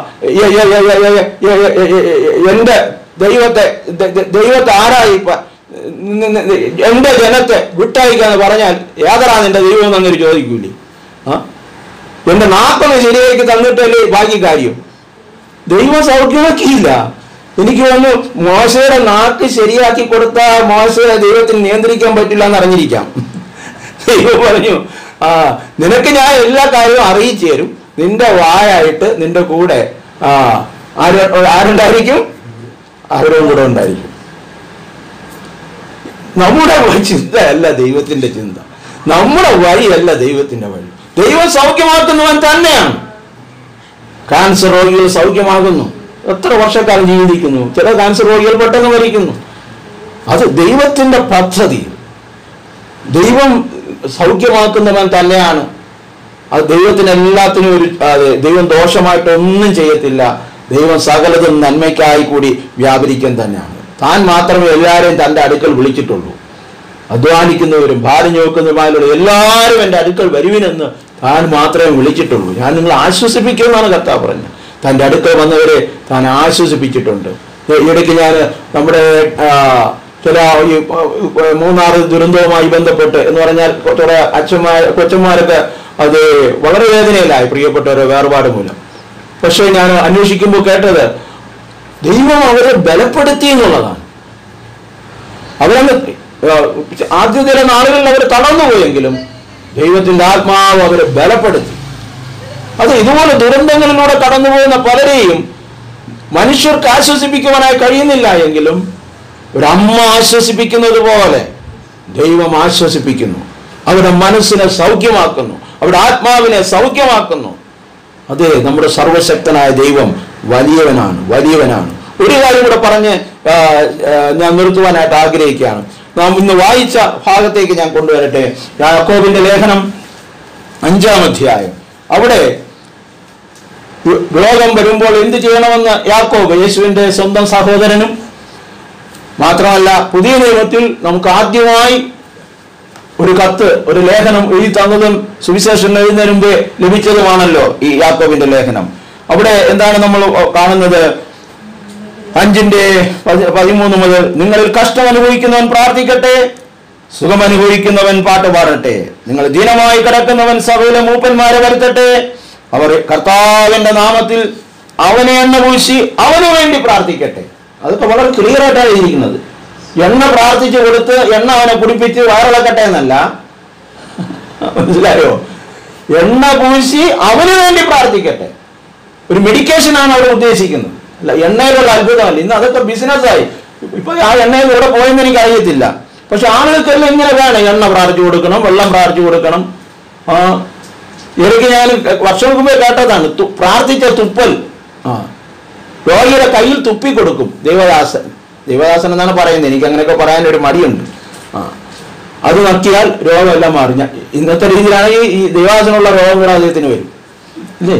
എന്റെ ദൈവത്തെ ദ- ദ- ദൈവത്തെ ആരായി ഇപ്പ ന- ന- ന- എന്റെ ജനത്തെ വിട്ടയക്കാന്ന് പറഞ്ഞാൽ ഏതറാ നിന്റെ ദൈവം എന്നൊരു ചോദിക്കൂലേ ആ എന്റെ നാക്കൊന്ന് ശരിയാക്കി തന്നിട്ടല്ലേ ബാക്കി കാര്യം ദൈവം സൗഖ്യമാക്കിയില്ല എനിക്ക് തോന്നുന്നു മോശയുടെ നാക്ക് ശരിയാക്കി കൊടുത്താൽ മോശയെ ദൈവത്തിന് നിയന്ത്രിക്കാൻ പറ്റില്ല എന്ന് അറിഞ്ഞിരിക്കാം ദൈവം പറഞ്ഞു ആ നിനക്ക് ഞാൻ എല്ലാ കാര്യവും അറിയിച്ചു തരും നിന്റെ വായായിട്ട് നിന്റെ കൂടെ ആ ആര് ആരുണ്ടായിരിക്കും അവരും കൂടെ ഉണ്ടായിരിക്കും നമ്മുടെ ചിന്തയല്ല ദൈവത്തിന്റെ ചിന്ത നമ്മുടെ വഴിയല്ല ദൈവത്തിന്റെ വഴി ദൈവം സൗഖ്യമാക്കുന്നവൻ തന്നെയാണ് കാൻസർ രോഗികൾ സൗഖ്യമാകുന്നു എത്ര വർഷക്കാലം ജീവിക്കുന്നു ചില കാൻസർ രോഗികൾ പെട്ടെന്ന് മരിക്കുന്നു അത് ദൈവത്തിന്റെ പദ്ധതി ദൈവം സൗഖ്യമാക്കുന്നവൻ തന്നെയാണ് അത് ദൈവത്തിന് എല്ലാത്തിനും ഒരു അത് ദൈവം ദോഷമായിട്ടൊന്നും ചെയ്യത്തില്ല ദൈവം സകലതും നന്മയ്ക്കായി കൂടി വ്യാപരിക്കാൻ തന്നെയാണ് താൻ മാത്രമേ എല്ലാവരെയും തൻ്റെ അടുക്കൽ വിളിച്ചിട്ടുള്ളൂ അധ്വാനിക്കുന്നവരും ഭാരം ചോക്കുന്നതുമായുള്ള എല്ലാവരും എൻ്റെ അടുക്കൽ വരുവിനെന്ന് താൻ മാത്രമേ വിളിച്ചിട്ടുള്ളൂ ഞാൻ നിങ്ങളെ ആശ്വസിപ്പിക്കുമെന്നാണ് കർത്താവ് പറഞ്ഞത് തൻ്റെ അടുക്കൽ വന്നവരെ താൻ ആശ്വസിപ്പിച്ചിട്ടുണ്ട് ഈ ഇടയ്ക്ക് ഞാൻ നമ്മുടെ ആ, ചില ഈ ആ, മൂന്നാറ് ദുരന്തവുമായി ബന്ധപ്പെട്ട് എന്ന് പറഞ്ഞാൽ കുറെ അച്ഛന്മാർ കൊച്ചന്മാരൊക്കെ അത് വളരെ വേദനയിലായി പ്രിയപ്പെട്ടവരെ വേർപാട് മൂലം പക്ഷേ ഞാൻ അന്വേഷിക്കുമ്പോൾ കേട്ടത് ദൈവം അവരെ ബലപ്പെടുത്തി എന്നുള്ളതാണ് അവരങ്ങ് ആ, ആദ്യ ചില നാളുകളിൽ അവർ തളർന്നുപോയെങ്കിലും ദൈവത്തിന്റെ ആത്മാവ് അവരെ ബലപ്പെടുത്തി അത് ഇതുപോലെ ദുരന്തങ്ങളിലൂടെ കടന്നുപോകുന്ന പലരെയും മനുഷ്യർക്ക് ആശ്വസിപ്പിക്കുവാനായി കഴിയുന്നില്ല എങ്കിലും ഒരു അമ്മ ആശ്വസിപ്പിക്കുന്നത് പോലെ ദൈവം ആശ്വസിപ്പിക്കുന്നു അവരുടെ മനസ്സിനെ സൗഖ്യമാക്കുന്നു അവരുടെ ആത്മാവിനെ സൗഖ്യമാക്കുന്നു അതെ നമ്മുടെ സർവശക്തനായ ദൈവം വലിയവനാണ് വലിയവനാണ് ഒരു കാര്യം കൂടെ പറഞ്ഞ് ആ, ആ, ഞാൻ നിർത്തുവാനായിട്ട് ആഗ്രഹിക്കുകയാണ് നാം ഇന്ന് വായിച്ച ഭാഗത്തേക്ക് ഞാൻ കൊണ്ടുവരട്ടെ യാക്കോബിന്റെ ലേഖനം അഞ്ചാം അധ്യായം അവിടെ രോഗം വരുമ്പോൾ എന്ത് ചെയ്യണമെന്ന് യാക്കോബ് യേശുവിന്റെ സ്വന്തം സഹോദരനും മാത്രമല്ല പുതിയ നിയമത്തിൽ നമുക്ക് ആദ്യമായി ഒരു കത്ത് ഒരു ലേഖനം എഴുതി തന്നതും സുവിശേഷം എഴുതുന്നതിന് മുമ്പേ ലഭിച്ചതുമാണല്ലോ ഈ യാക്കോബിന്റെ ലേഖനം അവിടെ എന്താണ് നമ്മൾ കാണുന്നത് അഞ്ചിന്റെ പതി- പതിമൂന്ന് മുതൽ നിങ്ങളിൽ കഷ്ടം അനുഭവിക്കുന്നവൻ പ്രാർത്ഥിക്കട്ടെ സുഖം അനുഭവിക്കുന്നവൻ പാട്ട് പാടട്ടെ നിങ്ങൾ ദീനമായി കിടക്കുന്നവൻ സഭയിലെ മൂപ്പന്മാരെ വരുത്തട്ടെ അവർ കർത്താവിന്റെ നാമത്തിൽ അവനെ എണ്ണ പൂശി അവനു വേണ്ടി പ്രാർത്ഥിക്കട്ടെ അതൊക്കെ വളരെ ക്ലിയർ ആയിട്ടാണ് എഴുതിയിരിക്കുന്നത് എണ്ണ പ്രാർത്ഥിച്ചു കൊടുത്ത് എണ്ണ അവനെ കുടിപ്പിച്ച് വയറിളക്കട്ടെ എന്നല്ല മനസ്സിലായോ എണ്ണ പൂശി അവന് വേണ്ടി പ്രാർത്ഥിക്കട്ടെ ഒരു മെഡിക്കേഷൻ ആണ് അവിടെ ഉദ്ദേശിക്കുന്നത് അല്ല എണ്ണയിലുള്ള അത്ഭുതമല്ല ഇന്ന് അതൊക്കെ ബിസിനസ്സായി ഇപ്പൊ ആ എണ്ണയിൽ എവിടെ പോയെന്ന് എനിക്ക് അറിയത്തില്ല പക്ഷെ ആളുകൾക്കെല്ലാം ഇങ്ങനെ വേണം എണ്ണ പ്രാർത്ഥിച്ചു കൊടുക്കണം വെള്ളം പ്രാർത്ഥിച്ചു കൊടുക്കണം ആ ഇടയ്ക്ക് ഞാൻ വർഷങ്ങൾക്ക് മുമ്പേ കേട്ടതാണ് തു- പ്രാർത്ഥിച്ച തുപ്പൽ ആ രോഗിയുടെ കയ്യിൽ തുപ്പി കൊടുക്കും ദേവദാസൻ ദേവദാസൻ എന്നാണ് പറയുന്നത് എനിക്ക് അങ്ങനെയൊക്കെ പറയാൻ ഒരു മടിയുണ്ട് ആ അത് നക്കിയാൽ രോഗമെല്ലാം മാറി ഞാൻ ഇന്നത്തെ രീതിയിലാണെങ്കിൽ ഈ ദേവദാസനുള്ള രോഗം കൂടെ അദ്ദേഹത്തിന് വരും ഇല്ലേ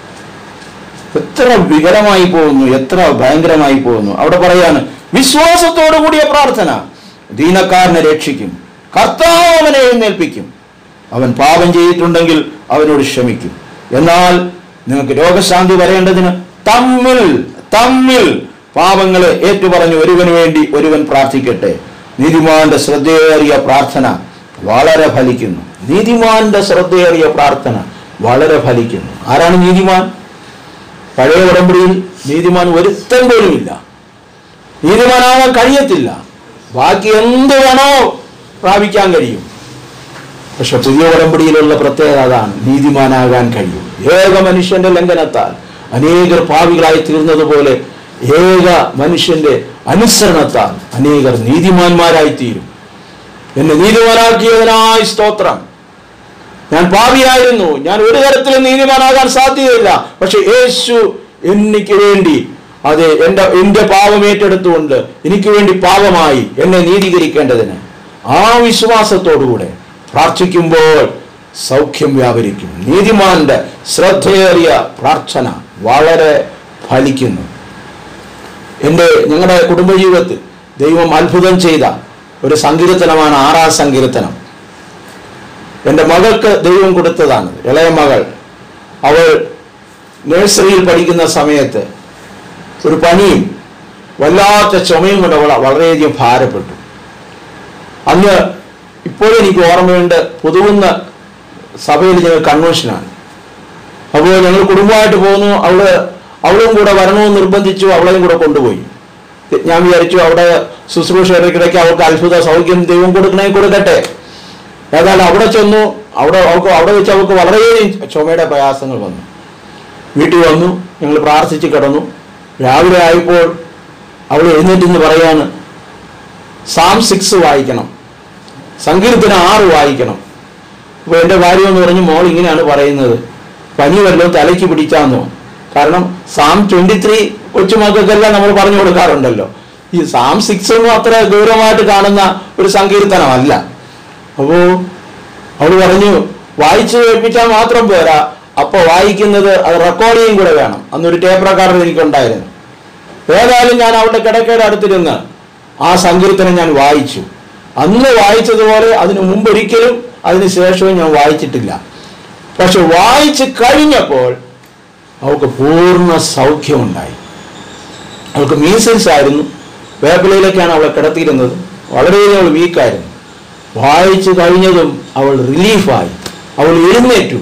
എത്ര വികലമായി പോകുന്നു എത്ര ഭയങ്കരമായി പോകുന്നു അവിടെ പറയാണ് വിശ്വാസത്തോടു കൂടിയ പ്രാർത്ഥന ദീനക്കാരനെ രക്ഷിക്കും കർത്താവ് അവനെ എഴുന്നേൽപ്പിക്കും അവൻ പാപം ചെയ്തിട്ടുണ്ടെങ്കിൽ അവനോട് ക്ഷമിക്കും എന്നാൽ നിങ്ങൾക്ക് രോഗശാന്തി വരേണ്ടതിന് തമ്മിൽ തമ്മിൽ പാപങ്ങളെ ഏറ്റുപറഞ്ഞ് ഒരുവന് വേണ്ടി ഒരുവൻ പ്രാർത്ഥിക്കട്ടെ നീതിമാന്റെ ശ്രദ്ധയേറിയ പ്രാർത്ഥന വളരെ ഫലിക്കുന്നു നീതിമാന്റെ ശ്രദ്ധയേറിയ പ്രാർത്ഥന വളരെ ഫലിക്കുന്നു ആരാണ് നീതിമാൻ പഴയ ഉടമ്പടിയിൽ നീതിമാൻ ഒരുത്തൻ പോലുമില്ല നീതിമാനാവാൻ കഴിയത്തില്ല ബാക്കി എന്ത് വേണോ പ്രാപിക്കാൻ കഴിയും പക്ഷെ പുതിയ ഉടമ്പടിയിലുള്ള പ്രത്യേകത അതാണ് നീതിമാനാകാൻ കഴിയും ഏക മനുഷ്യന്റെ ലംഘനത്താൽ അനേകർ പാവികളായി തീർന്നതുപോലെ ഏക മനുഷ്യന്റെ അനുസരണത്താൽ അനേകർ നീതിമാന്മാരായി തീരും എന്നെ നീതിമാനാക്കിയതിനായി സ്തോത്രം ഞാൻ പാപിയായിരുന്നു ഞാൻ ഒരു തരത്തിലും നീതിമാനാകാൻ സാധ്യതയില്ല പക്ഷെ യേശു എനിക്ക് വേണ്ടി അതെ എൻ്റെ എൻ്റെ പാപം ഏറ്റെടുത്തുകൊണ്ട് എനിക്ക് വേണ്ടി പാപമായി എന്നെ നീതീകരിക്കേണ്ടതിന് ആ വിശ്വാസത്തോടുകൂടെ പ്രാർത്ഥിക്കുമ്പോൾ സൗഖ്യം വ്യാപരിക്കും നീതിമാന്റെ ശ്രദ്ധയേറിയ പ്രാർത്ഥന വളരെ ഫലിക്കുന്നു എൻ്റെ ഞങ്ങളുടെ കുടുംബജീവിതത്തിൽ ദൈവം അത്ഭുതം ചെയ്ത ഒരു സങ്കീർത്തനമാണ് ആറാം സങ്കീർത്തനം എൻ്റെ മകൾക്ക് ദൈവം കൊടുത്തതാണ് ഇളയ മകൾ അവൾ നഴ്സറിയിൽ പഠിക്കുന്ന സമയത്ത് ഒരു പനിയും വല്ലാത്ത ചുമയും കൊണ്ട് അവൾ വളരെയധികം ഭാരപ്പെട്ടു അന്ന് ഇപ്പോഴും എനിക്ക് ഓർമ്മയുണ്ട് പുതുവുന്ന സഭയിൽ ഞങ്ങൾ കൺവെൻഷനാണ് അപ്പോൾ ഞങ്ങൾ കുടുംബമായിട്ട് പോകുന്നു അവള് അവളും കൂടെ വരണമെന്ന് നിർബന്ധിച്ചു അവളെയും കൂടെ കൊണ്ടുപോയി ഞാൻ വിചാരിച്ചു അവിടെ ശുശ്രൂഷ ഇടയ്ക്കിടയ്ക്ക് അവൾക്ക് അത്ഭുത സൗഖ്യം ദൈവം കൊടുക്കണേ കൊടുക്കട്ടെ ഏതായാലും അവിടെ ചെന്നു അവിടെ അവൾക്ക് അവിടെ വെച്ച് അവൾക്ക് വളരെയധികം ചുമയുടെ പ്രയാസങ്ങൾ വന്നു വീട്ടിൽ വന്നു ഞങ്ങൾ പ്രാർത്ഥിച്ച് കിടന്നു രാവിലെ ആയപ്പോൾ അവൾ എഴുന്നേറ്റ് പറയാണ് സാം സിക്സ് വായിക്കണം സങ്കീർത്തനം ആറ് വായിക്കണം അപ്പോൾ എൻ്റെ കാര്യം എന്ന് പറഞ്ഞ് മോൾ ഇങ്ങനെയാണ് പറയുന്നത് പനി വല്ലതും തലയ്ക്ക് പിടിച്ചാന്നോ കാരണം സാം ട്വന്റി ത്രീ കൊച്ചുമക്കൾക്കെല്ലാം നമ്മൾ പറഞ്ഞു കൊടുക്കാറുണ്ടല്ലോ ഈ സാം സിക്സ് ഒന്നും അത്ര ഗൗരവമായിട്ട് കാണുന്ന ഒരു സങ്കീർത്തനമല്ല അപ്പോ അവൾ പറഞ്ഞു വായിച്ചു കേൾപ്പിച്ചാൽ മാത്രം പോരാ അപ്പൊ വായിക്കുന്നത് അത് റെക്കോർഡ് ചെയ്യും കൂടെ വേണം അന്നൊരു ടേപ്പ് റെക്കോർഡർ എനിക്കുണ്ടായിരുന്നു ഏതായാലും ഞാൻ അവളുടെ കിടക്കയുടെ അടുത്തിരുന്ന് ആ സങ്കീർത്തനം ഞാൻ വായിച്ചു അന്ന് വായിച്ചതുപോലെ അതിനു മുമ്പ് ഒരിക്കലും അതിന് ശേഷവും ഞാൻ വായിച്ചിട്ടില്ല പക്ഷെ വായിച്ച് കഴിഞ്ഞപ്പോൾ അവൾക്ക് പൂർണ്ണ സൗഖ്യമുണ്ടായി അവൾക്ക് മീസിൽസ് ആയിരുന്നു വേപ്പിലയിലേക്കാണ് അവളെ കിടത്തിയിരുന്നത് വളരെയധികം അവൾ വീക്കായിരുന്നു വായിച്ചു കഴിഞ്ഞതും അവൾ റിലീഫായി അവൾ എഴുന്നേറ്റു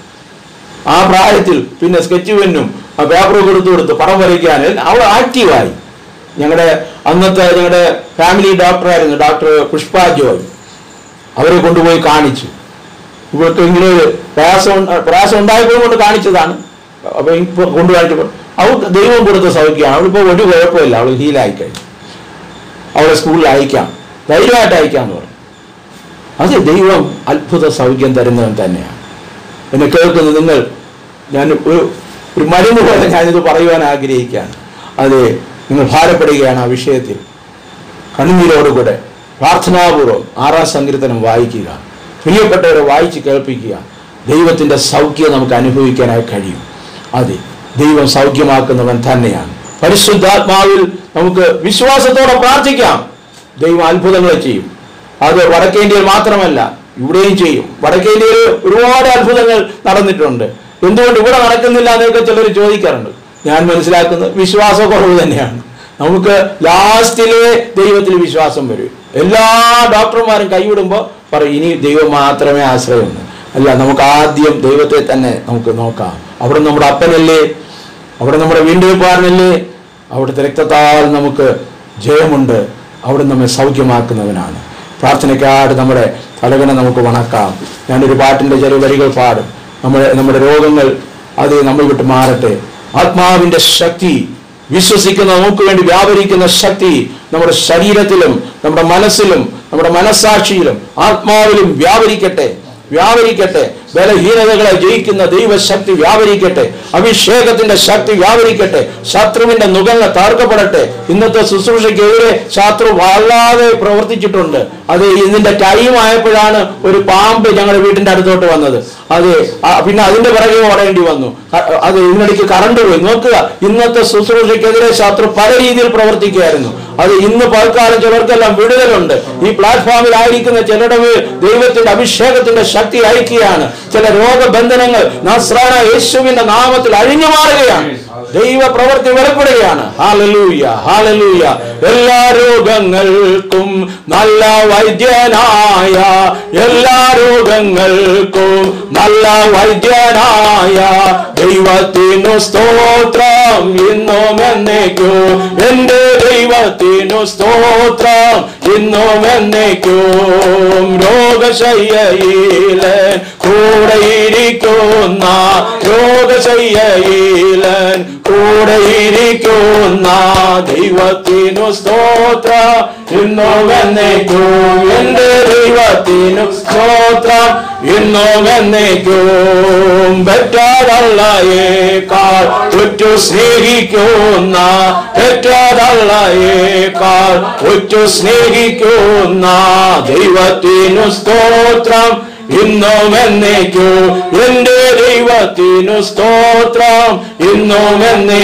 ആ പ്രായത്തിൽ പിന്നെ സ്കെച്ച് പെന്നും ആ പേപ്പർ കൊടുത്തു കൊടുത്ത് പടം വരയ്ക്കാൻ അവൾ ആക്റ്റീവായി ഞങ്ങളുടെ അന്നത്തെ ഞങ്ങളുടെ ഫാമിലി ഡോക്ടറായിരുന്നു ഡോക്ടർ പുഷ്പ ജോയ് അവരെ കൊണ്ടുപോയി കാണിച്ചു ഇവർക്ക് ഇങ്ങനെ ഒരു പ്രയാസം ഉണ്ട- പ്രയാസം ഉണ്ടായപ്പോൾ കൊണ്ട് കാണിച്ചതാണ് അപ്പൊ ഇപ്പൊ കൊണ്ടു കാണിച്ചപ്പോൾ അവൾക്ക് ദൈവം കൊടുത്ത സൗഖ്യമാണ് അവളിപ്പോൾ ഒരു കുഴപ്പമില്ല അവൾ ഹീലായി കഴിഞ്ഞു അവളെ സ്കൂളിൽ അയക്കാം ധൈര്യമായിട്ട് അയക്കാന്ന് പറഞ്ഞു അത് ദൈവം അത്ഭുത സൗഖ്യം തരുന്നവൻ തന്നെയാണ് എന്നെ കേൾക്കുന്ന നിങ്ങൾ ഞാൻ ഒരു ഒരു മരുന്ന് പോലെ ഞാനിത് പറയുവാൻ ആഗ്രഹിക്കുകയാണ് അതെ നിങ്ങൾ ഭാരപ്പെടുകയാണ് ആ വിഷയത്തിൽ കണ്ണുനീരോടുകൂടെ പ്രാർത്ഥനാപൂർവ്വം ആറാം സങ്കീർത്തനം വായിക്കുക പ്രിയപ്പെട്ടവരെ വായിച്ച് കേൾപ്പിക്കുക ദൈവത്തിൻ്റെ സൗഖ്യം നമുക്ക് അനുഭവിക്കാനായി കഴിയും അതെ ദൈവം സൗഖ്യമാക്കുന്നവൻ തന്നെയാണ് പരിശുദ്ധാത്മാവിൽ നമുക്ക് വിശ്വാസത്തോടെ പ്രാർത്ഥിക്കാം ദൈവം അത്ഭുതങ്ങൾ ചെയ്യും അത് വടക്കേ ഇന്ത്യയിൽ മാത്രമല്ല ഇവിടെയും ചെയ്യും വടക്കേ ഇന്ത്യയിൽ ഒരുപാട് അത്ഭുതങ്ങൾ നടന്നിട്ടുണ്ട് എന്തുകൊണ്ട് ഇവിടെ നടക്കുന്നില്ല എന്നൊക്കെ ചിലർ ചോദിക്കാറുണ്ട് ഞാൻ മനസ്സിലാക്കുന്നത് വിശ്വാസക്കുറവ് തന്നെയാണ് നമുക്ക് ലാസ്റ്റിലെ ദൈവത്തിൽ വിശ്വാസം വരും എല്ലാ ഡോക്ടർമാരും കൈവിടുമ്പോൾ പറയും ഇനി ദൈവം മാത്രമേ ആശ്രയമുള്ളൂ അല്ല നമുക്ക് ആദ്യം ദൈവത്തെ തന്നെ നമുക്ക് നോക്കാം അവിടെ നമ്മുടെ അപ്പനല്ലേ അവിടെ നമ്മുടെ വീണ്ടുവെപ്പാരനല്ലേ അവിടുത്തെ രക്തത്താൽ നമുക്ക് ജയമുണ്ട് അവിടെ നമ്മെ സൗഖ്യമാക്കുന്നവനാണ് പ്രാർത്ഥനയ്ക്കാട് നമ്മുടെ തലകനെ നമുക്ക് വണക്കാം ഞാനൊരു പാട്ടിൻ്റെ ചെറിയ വരികൾ പാടും നമ്മുടെ നമ്മുടെ രോഗങ്ങൾ അത് നമ്മൾ വിട്ട് മാറട്ടെ ആത്മാവിൻ്റെ ശക്തി വിശ്വസിക്കുന്ന നമുക്ക് വേണ്ടി വ്യാപരിക്കുന്ന ശക്തി നമ്മുടെ ശരീരത്തിലും നമ്മുടെ മനസ്സിലും നമ്മുടെ മനസ്സാക്ഷിയിലും ആത്മാവിലും വ്യാപരിക്കട്ടെ വ്യാപരിക്കട്ടെ ബലഹീനതകളെ ജയിക്കുന്ന ദൈവശക്തി വ്യാപരിക്കട്ടെ അഭിഷേകത്തിന്റെ ശക്തി വ്യാപരിക്കട്ടെ ശത്രുവിന്റെ നുകങ്ങൾ താർക്കപ്പെടട്ടെ ഇന്നത്തെ ശുശ്രൂഷയ്ക്കെതിരെ ശത്രു വല്ലാതെ പ്രവർത്തിച്ചിട്ടുണ്ട് അത് ഇതിന്റെ ടൈം ആയപ്പോഴാണ് ഒരു പാമ്പ് ഞങ്ങളുടെ വീടിന്റെ അടുത്തോട്ട് വന്നത് അത് ആ, പിന്നെ അതിന്റെ പിറകെ ഓടേണ്ടി വന്നു അ- അത് ഇതിനിടയ്ക്ക് കറണ്ട് പോയി നോക്കുക ഇന്നത്തെ ശുശ്രൂഷയ്ക്കെതിരെ ശത്രു പല രീതിയിൽ പ്രവർത്തിക്കുകയായിരുന്നു അത് ഇന്ന് പൽക്കാലം ചിലർക്കെല്ലാം വിടുതലുണ്ട് ഈ പ്ലാറ്റ്ഫോമിൽ ആയിരിക്കുന്ന ചിലരുടെ മേൽ ദൈവത്തിന്റെ അഭിഷേകത്തിന്റെ ശക്തി അയക്കുകയാണ് ചില രോഗബന്ധനങ്ങൾ നസ്രാന യേശുവിന്റെ നാമത്തിൽ അഴിഞ്ഞു മാറുകയാണ് ദൈവ പ്രവൃത്തി വെളിപ്പെടുകയാണ് ഹാലലൂയ ഹാലലൂയ എല്ലാ രോഗങ്ങൾക്കും നല്ല വൈദ്യനായ എല്ലാ രോഗങ്ങൾക്കും നല്ല വൈദ്യനായ ദൈവത്തിനു സ്തോത്രം ഇന്നും എന്നേക്കും എന്റെ ദൈവത്തിനു സ്തോത്രം ഇന്നും എന്നേക്കും രോഗശയ്യയിലെ കൂടെയിരിക്കുന്ന രോഗശയ്യയിലൻ കൂടെയിരിക്കുന്ന ദൈവത്തിനു സ്തോത്രം ഇന്നും എന്നേക്കും എന്റെ ദൈവത്തിനു സ്തോത്രം ഇന്നും എന്നേക്കും പെറ്റാതള്ളയേക്കാൾ ഉറ്റു സ്നേഹിക്കുന്ന പെറ്റാതള്ളയേക്കാൾ ഉറ്റു സ്നേഹിക്കുന്ന ദൈവത്തിനു സ്തോത്രം ഇന്നും എന്നേക്കും എന്റെ ദൈവത്തിനു സ്തോത്രം ഇന്നും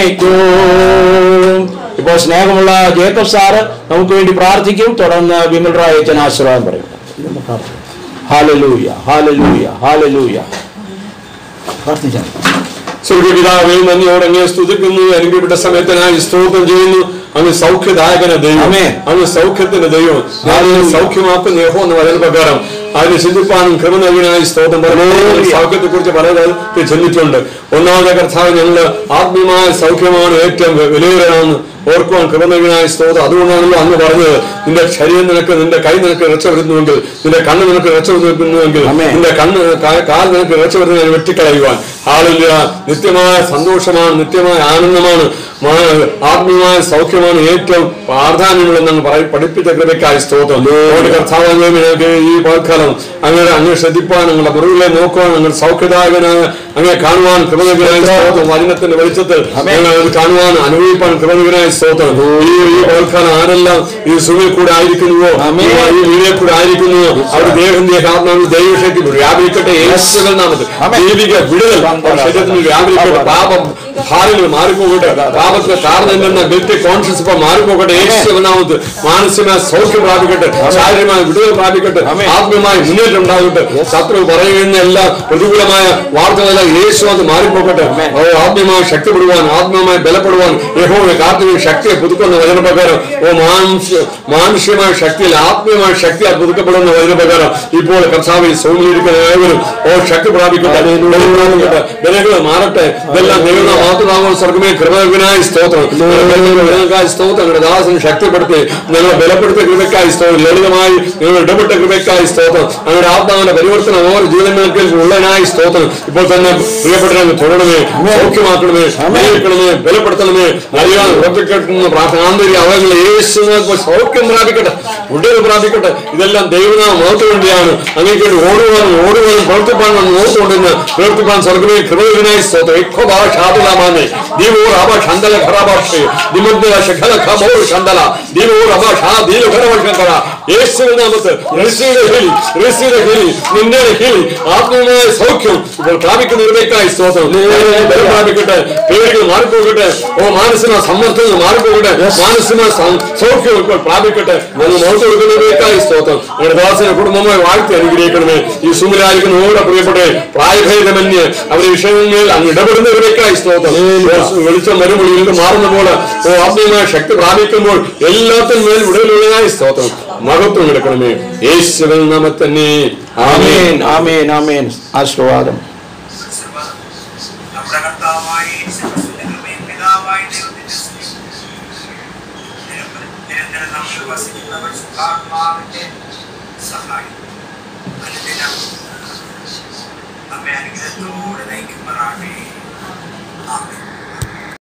എന്നേക്കും ഇപ്പോൾ സ്നേഹമുള്ള ജേക്കബ് സാറ് നമുക്ക് വേണ്ടി പ്രാർത്ഥിക്കും തുടർന്ന് വിമൽ റായ് അച്ഛൻ ആശീർവാദം പറയും ഹാലലൂയ ഹാലലൂയ ഹാലലൂയ പ്രാർത്ഥിച്ചാൽ സ്വർഗപിതാവേ നന്ദിയോടെ അങ്ങേ സ്തുതിക്കുന്നു അനുഗ്രഹപ്പെട്ട സമയത്തിനായി സ്തോത്രം ചെയ്യുന്നു അങ്ങ് സൗഖ്യദായകന ദൈവം ആമേൻ. അങ്ങ് സൗഖ്യത്തിന്റെ ദൈവം ഞാൻ നിന്നെ സൗഖ്യമാക്കുന്ന യഹോ എന്ന് പറയുന്ന പ്രകാരം അതിന് ചിന്തിപ്പാനും കൃപ നൽകിനായി സ്തോത്രം പറഞ്ഞു സൗഖ്യത്തെ കുറിച്ച് പല കാലത്ത് ചെന്നിട്ടുണ്ട് ഒന്നാമത്തെ കർത്താവ് ഞങ്ങള് ആത്മീയമായ സൗഖ്യമാണ് ഏറ്റവും വിലയേറണമെന്ന് ഓർക്കുവാൻ കൃപ നൽകിനായ സ്തോത്രം അതുകൊണ്ടാണല്ലോ അന്ന് പറഞ്ഞത് നിന്റെ ശരീരം നിനക്ക് നിന്റെ കൈ നിനക്ക് രക്ഷപ്പെടുന്നുവെങ്കിൽ നിന്റെ കണ്ണ് നിനക്ക് രക്ഷപ്പെടുന്നുവെങ്കിൽ ആമേൻ. നിന്റെ കണ്ണ് കാ- കാൽ നിനക്ക് രക്ഷപ്പെടുന്നതിന് വെട്ടിക്കളയുവാൻ ആളില്ല നിത്യമായ സന്തോഷമാണ് നിത്യമായ ആനന്ദമാണ് മാ- ആത്മീയമായ സൗഖ്യമാണ് ഏറ്റവും പ്രാധാന്യമുള്ളതെന്നാണ് പറയ- പഠിപ്പിച്ച കൃപയ്ക്കായി സ്തോത്രം അതുകൊണ്ട് കർത്താവ് അങ്ങ് ഞങ്ങൾക്ക് ഈ പൽക്കാലം അങ്ങനെ അങ്ങ് ശ്രദ്ധിപ്പാൻ ഞങ്ങളുടെ മുറിവിലെ നോക്കുവാൻ ഞങ്ങൾ സൗഖ്യദായകനായ അങ്ങനെ കാണുവാൻ കൃപകരായ സ്തോത്രം വചനത്തിന്റെ വെളിച്ചത്തിൽ ഞങ്ങൾ അത് കാണുവാൻ അനുഭവിപ്പാൻ കൃപകരായ സ്തോത്രം ഈ ഈ പൽക്കാലം ആരെല്ലാം ഈ സുഖിൽ കൂടെ ആയിരിക്കുന്നുവോ ആമേൻ. ഈ വീടിൽ കൂടെ ആയിരിക്കുന്നുവോ അവർ ദേഹം ദേഹാത്മാവ് ദൈവശക്തി വ്യാപിക്കട്ടെ യേശുവിൻ നാമത്തിൽ ആമേൻ. ദൈവിക വിടുതൽ അവരുടെ ശരീരത്തിൽ വ്യാപരിക്കട്ടെ പാപം ഭാരങ്ങൾ മാറിപ്പോകട്ടെ പാപത്തിന് കാരണം എന്ന ഗിൽറ്റി കോൺഷ്യസ് ഇപ്പൊ മാറിപ്പോകട്ടെ യേശുവിൻ നാമത്തിൽ മാനസികമായ സൗഖ്യം പ്രാപിക്കട്ടെ ശാരീരികമായ വിടുതൽ പ്രാപിക്കട്ടെ ആത്മീയമായ മുന്നേറ്റം ഉണ്ടാകട്ടെ ശത്രു പറയുന്ന എല്ലാ പ്രതികൂലമായ വാർത്തകളെല്ലാം യേശു അത് മാറിപ്പോകട്ടെ ഓ ആത്മീയമായി ശക്തിപ്പെടുവാൻ ആത്മീയമായി ബലപ്പെടുവാൻ യഹോവെ കാർത്തിക ശക്തിയെ പുതുക്കുന്ന വചനപ്രകാരം ഓ മാനുഷ്യ മാനുഷികമായ ശക്തിയിൽ ആത്മീയമായ ശക്തിയാൽ പുതുക്കപ്പെടുന്ന വചനപ്രകാരം ഇപ്പോൾ കർത്താവിൽ സൗമ്യയിരിക്കുന്ന ഏവരും ഓ ശക്തി പ്രാപിക്കട്ടെ ബലം പ്രാപിക്കട്ടെ ബലങ്ങൾ മാറട്ടെ ഇതെല്ലാം ദൈവം മാത്രമാകുന്ന സ്വർഗമേ കൃപകനായി സ്തോത്രം കൃപകനായി സ്തോത്രം ഞങ്ങളുടെ ദാസന് ശക്തിപ്പെടുത്തി ഞങ്ങളെ ബലപ്പെടുത്തിയ കൃപയ്ക്കായി സ്തോത്രം ലളിതമായി ഞങ്ങൾ ഇടപെട്ട കൃപയ്ക്കായി സ്തോത്രം ഞങ്ങളുടെ ആത്മാവിന്റെ പരിവർത്തനം ഓരോ ജീവിതങ്ങളിൽ ഉള്ളതിനായി സ്തോത്രം ഇപ്പോൾ തന്നെ പ്രിയപ്പെട്ടവരെ തുടരണമേ സൗഖ്യമാക്കണമേ അറിയിക്കണമേ ബലപ്പെടുത്തണമേ അറിയാൻ ഉറപ്പിക്കുന്ന പ്രാർത്ഥന ആന്തരിക അവയവങ്ങൾ യേശു സൗഖ്യം പ്രാപിക്കട്ടെ ഉടനെ പ്രാപിക്കട്ടെ ഇതെല്ലാം ദൈവനാമ മഹത്വ വേണ്ടിയാണ് അങ്ങേക്ക് വേണ്ടി ഓടുവാനും ഓടുവാനും പ്രവർത്തിപ്പാനും ഓർത്തുകൊണ്ടിരുന്ന പ്രവർത്തിപ്പാൻ സ്വർഗമേ കൃപകനായി സ്തോത്രം എക്കോ ഭാവ ഷാതുലാമാനെ ദീവോർ അബ ഷന്തല ഖറാഭാഷേ ദിമുദ്ര ശഖല ഖമോർ ഷന്തല ദീവോർ അബ ഷാ ദീല ഖറവശങ്കര യേശുവിൻ നാമത്തിൽ റിസീവ് ഹീലി റിസീവ് ഹീലി നിന്റെ ഹീലി ആത്മീയമായ സൗഖ്യം ഇപ്പോൾ പ്രാപിക്കുന്ന കൃപയ്ക്കായി സ്തോത്രം ബലം പ്രാപിക്കട്ടെ പേരുകൾ മാറിപ്പോകട്ടെ ഓ മാനസിക സമ്മർദ്ദങ്ങൾ മാറിപ്പോകട്ടെ മാനസിക സം- സൗഖ്യം ഇപ്പോൾ പ്രാപിക്കട്ടെ ഞങ്ങൾ മോട്ട് കൊടുക്കുന്ന കൃപയ്ക്കായി സ്തോത്രം ഞങ്ങളുടെ ദാസനെ കുടുംബമായി വാഴ്ത്തി അനുഗ്രഹിക്കണമേ ഈ സുമിലായിരിക്കുന്ന ഓരോ പ്രിയപ്പെട്ടെ പ്രായഭേദമന്യേ അവരുടെ വിഷയങ്ങളിൽ അങ്ങ് ഇടപെടുന്ന കൃപയ്ക്കായി സ്തോത്രം ഓ, വെളിച്ചം വരുമ്പോൾ ഇരുന്ന് മാറുന്ന പോലെ ഓ ആത്മീയമായ ശക്തി പ്രാപിക്കുമ്പോൾ എല്ലാത്തിനും മേൽ വിടലുള്ളതായി സ്തോത്രം മഹത്വം എടുക്കണമേ യേശുവിൻ നാമ തന്നെ ആമേൻ ആമേൻ ആമേൻ ആശീർവാദം നമ്മുടെ കർത്താവായ യേശുക്രിസ്തുവിന്റെ കൃപയും പിതാവായ ദൈവത്തിന്റെ സ്നേഹവും പരിശുദ്ധാത്മാവിന്റെ സഹായം അനുദിനം നമ്മെ അനുഗ്രഹത്തോടെ നയിക്കുമ്പോഴാണ് ആമേൻ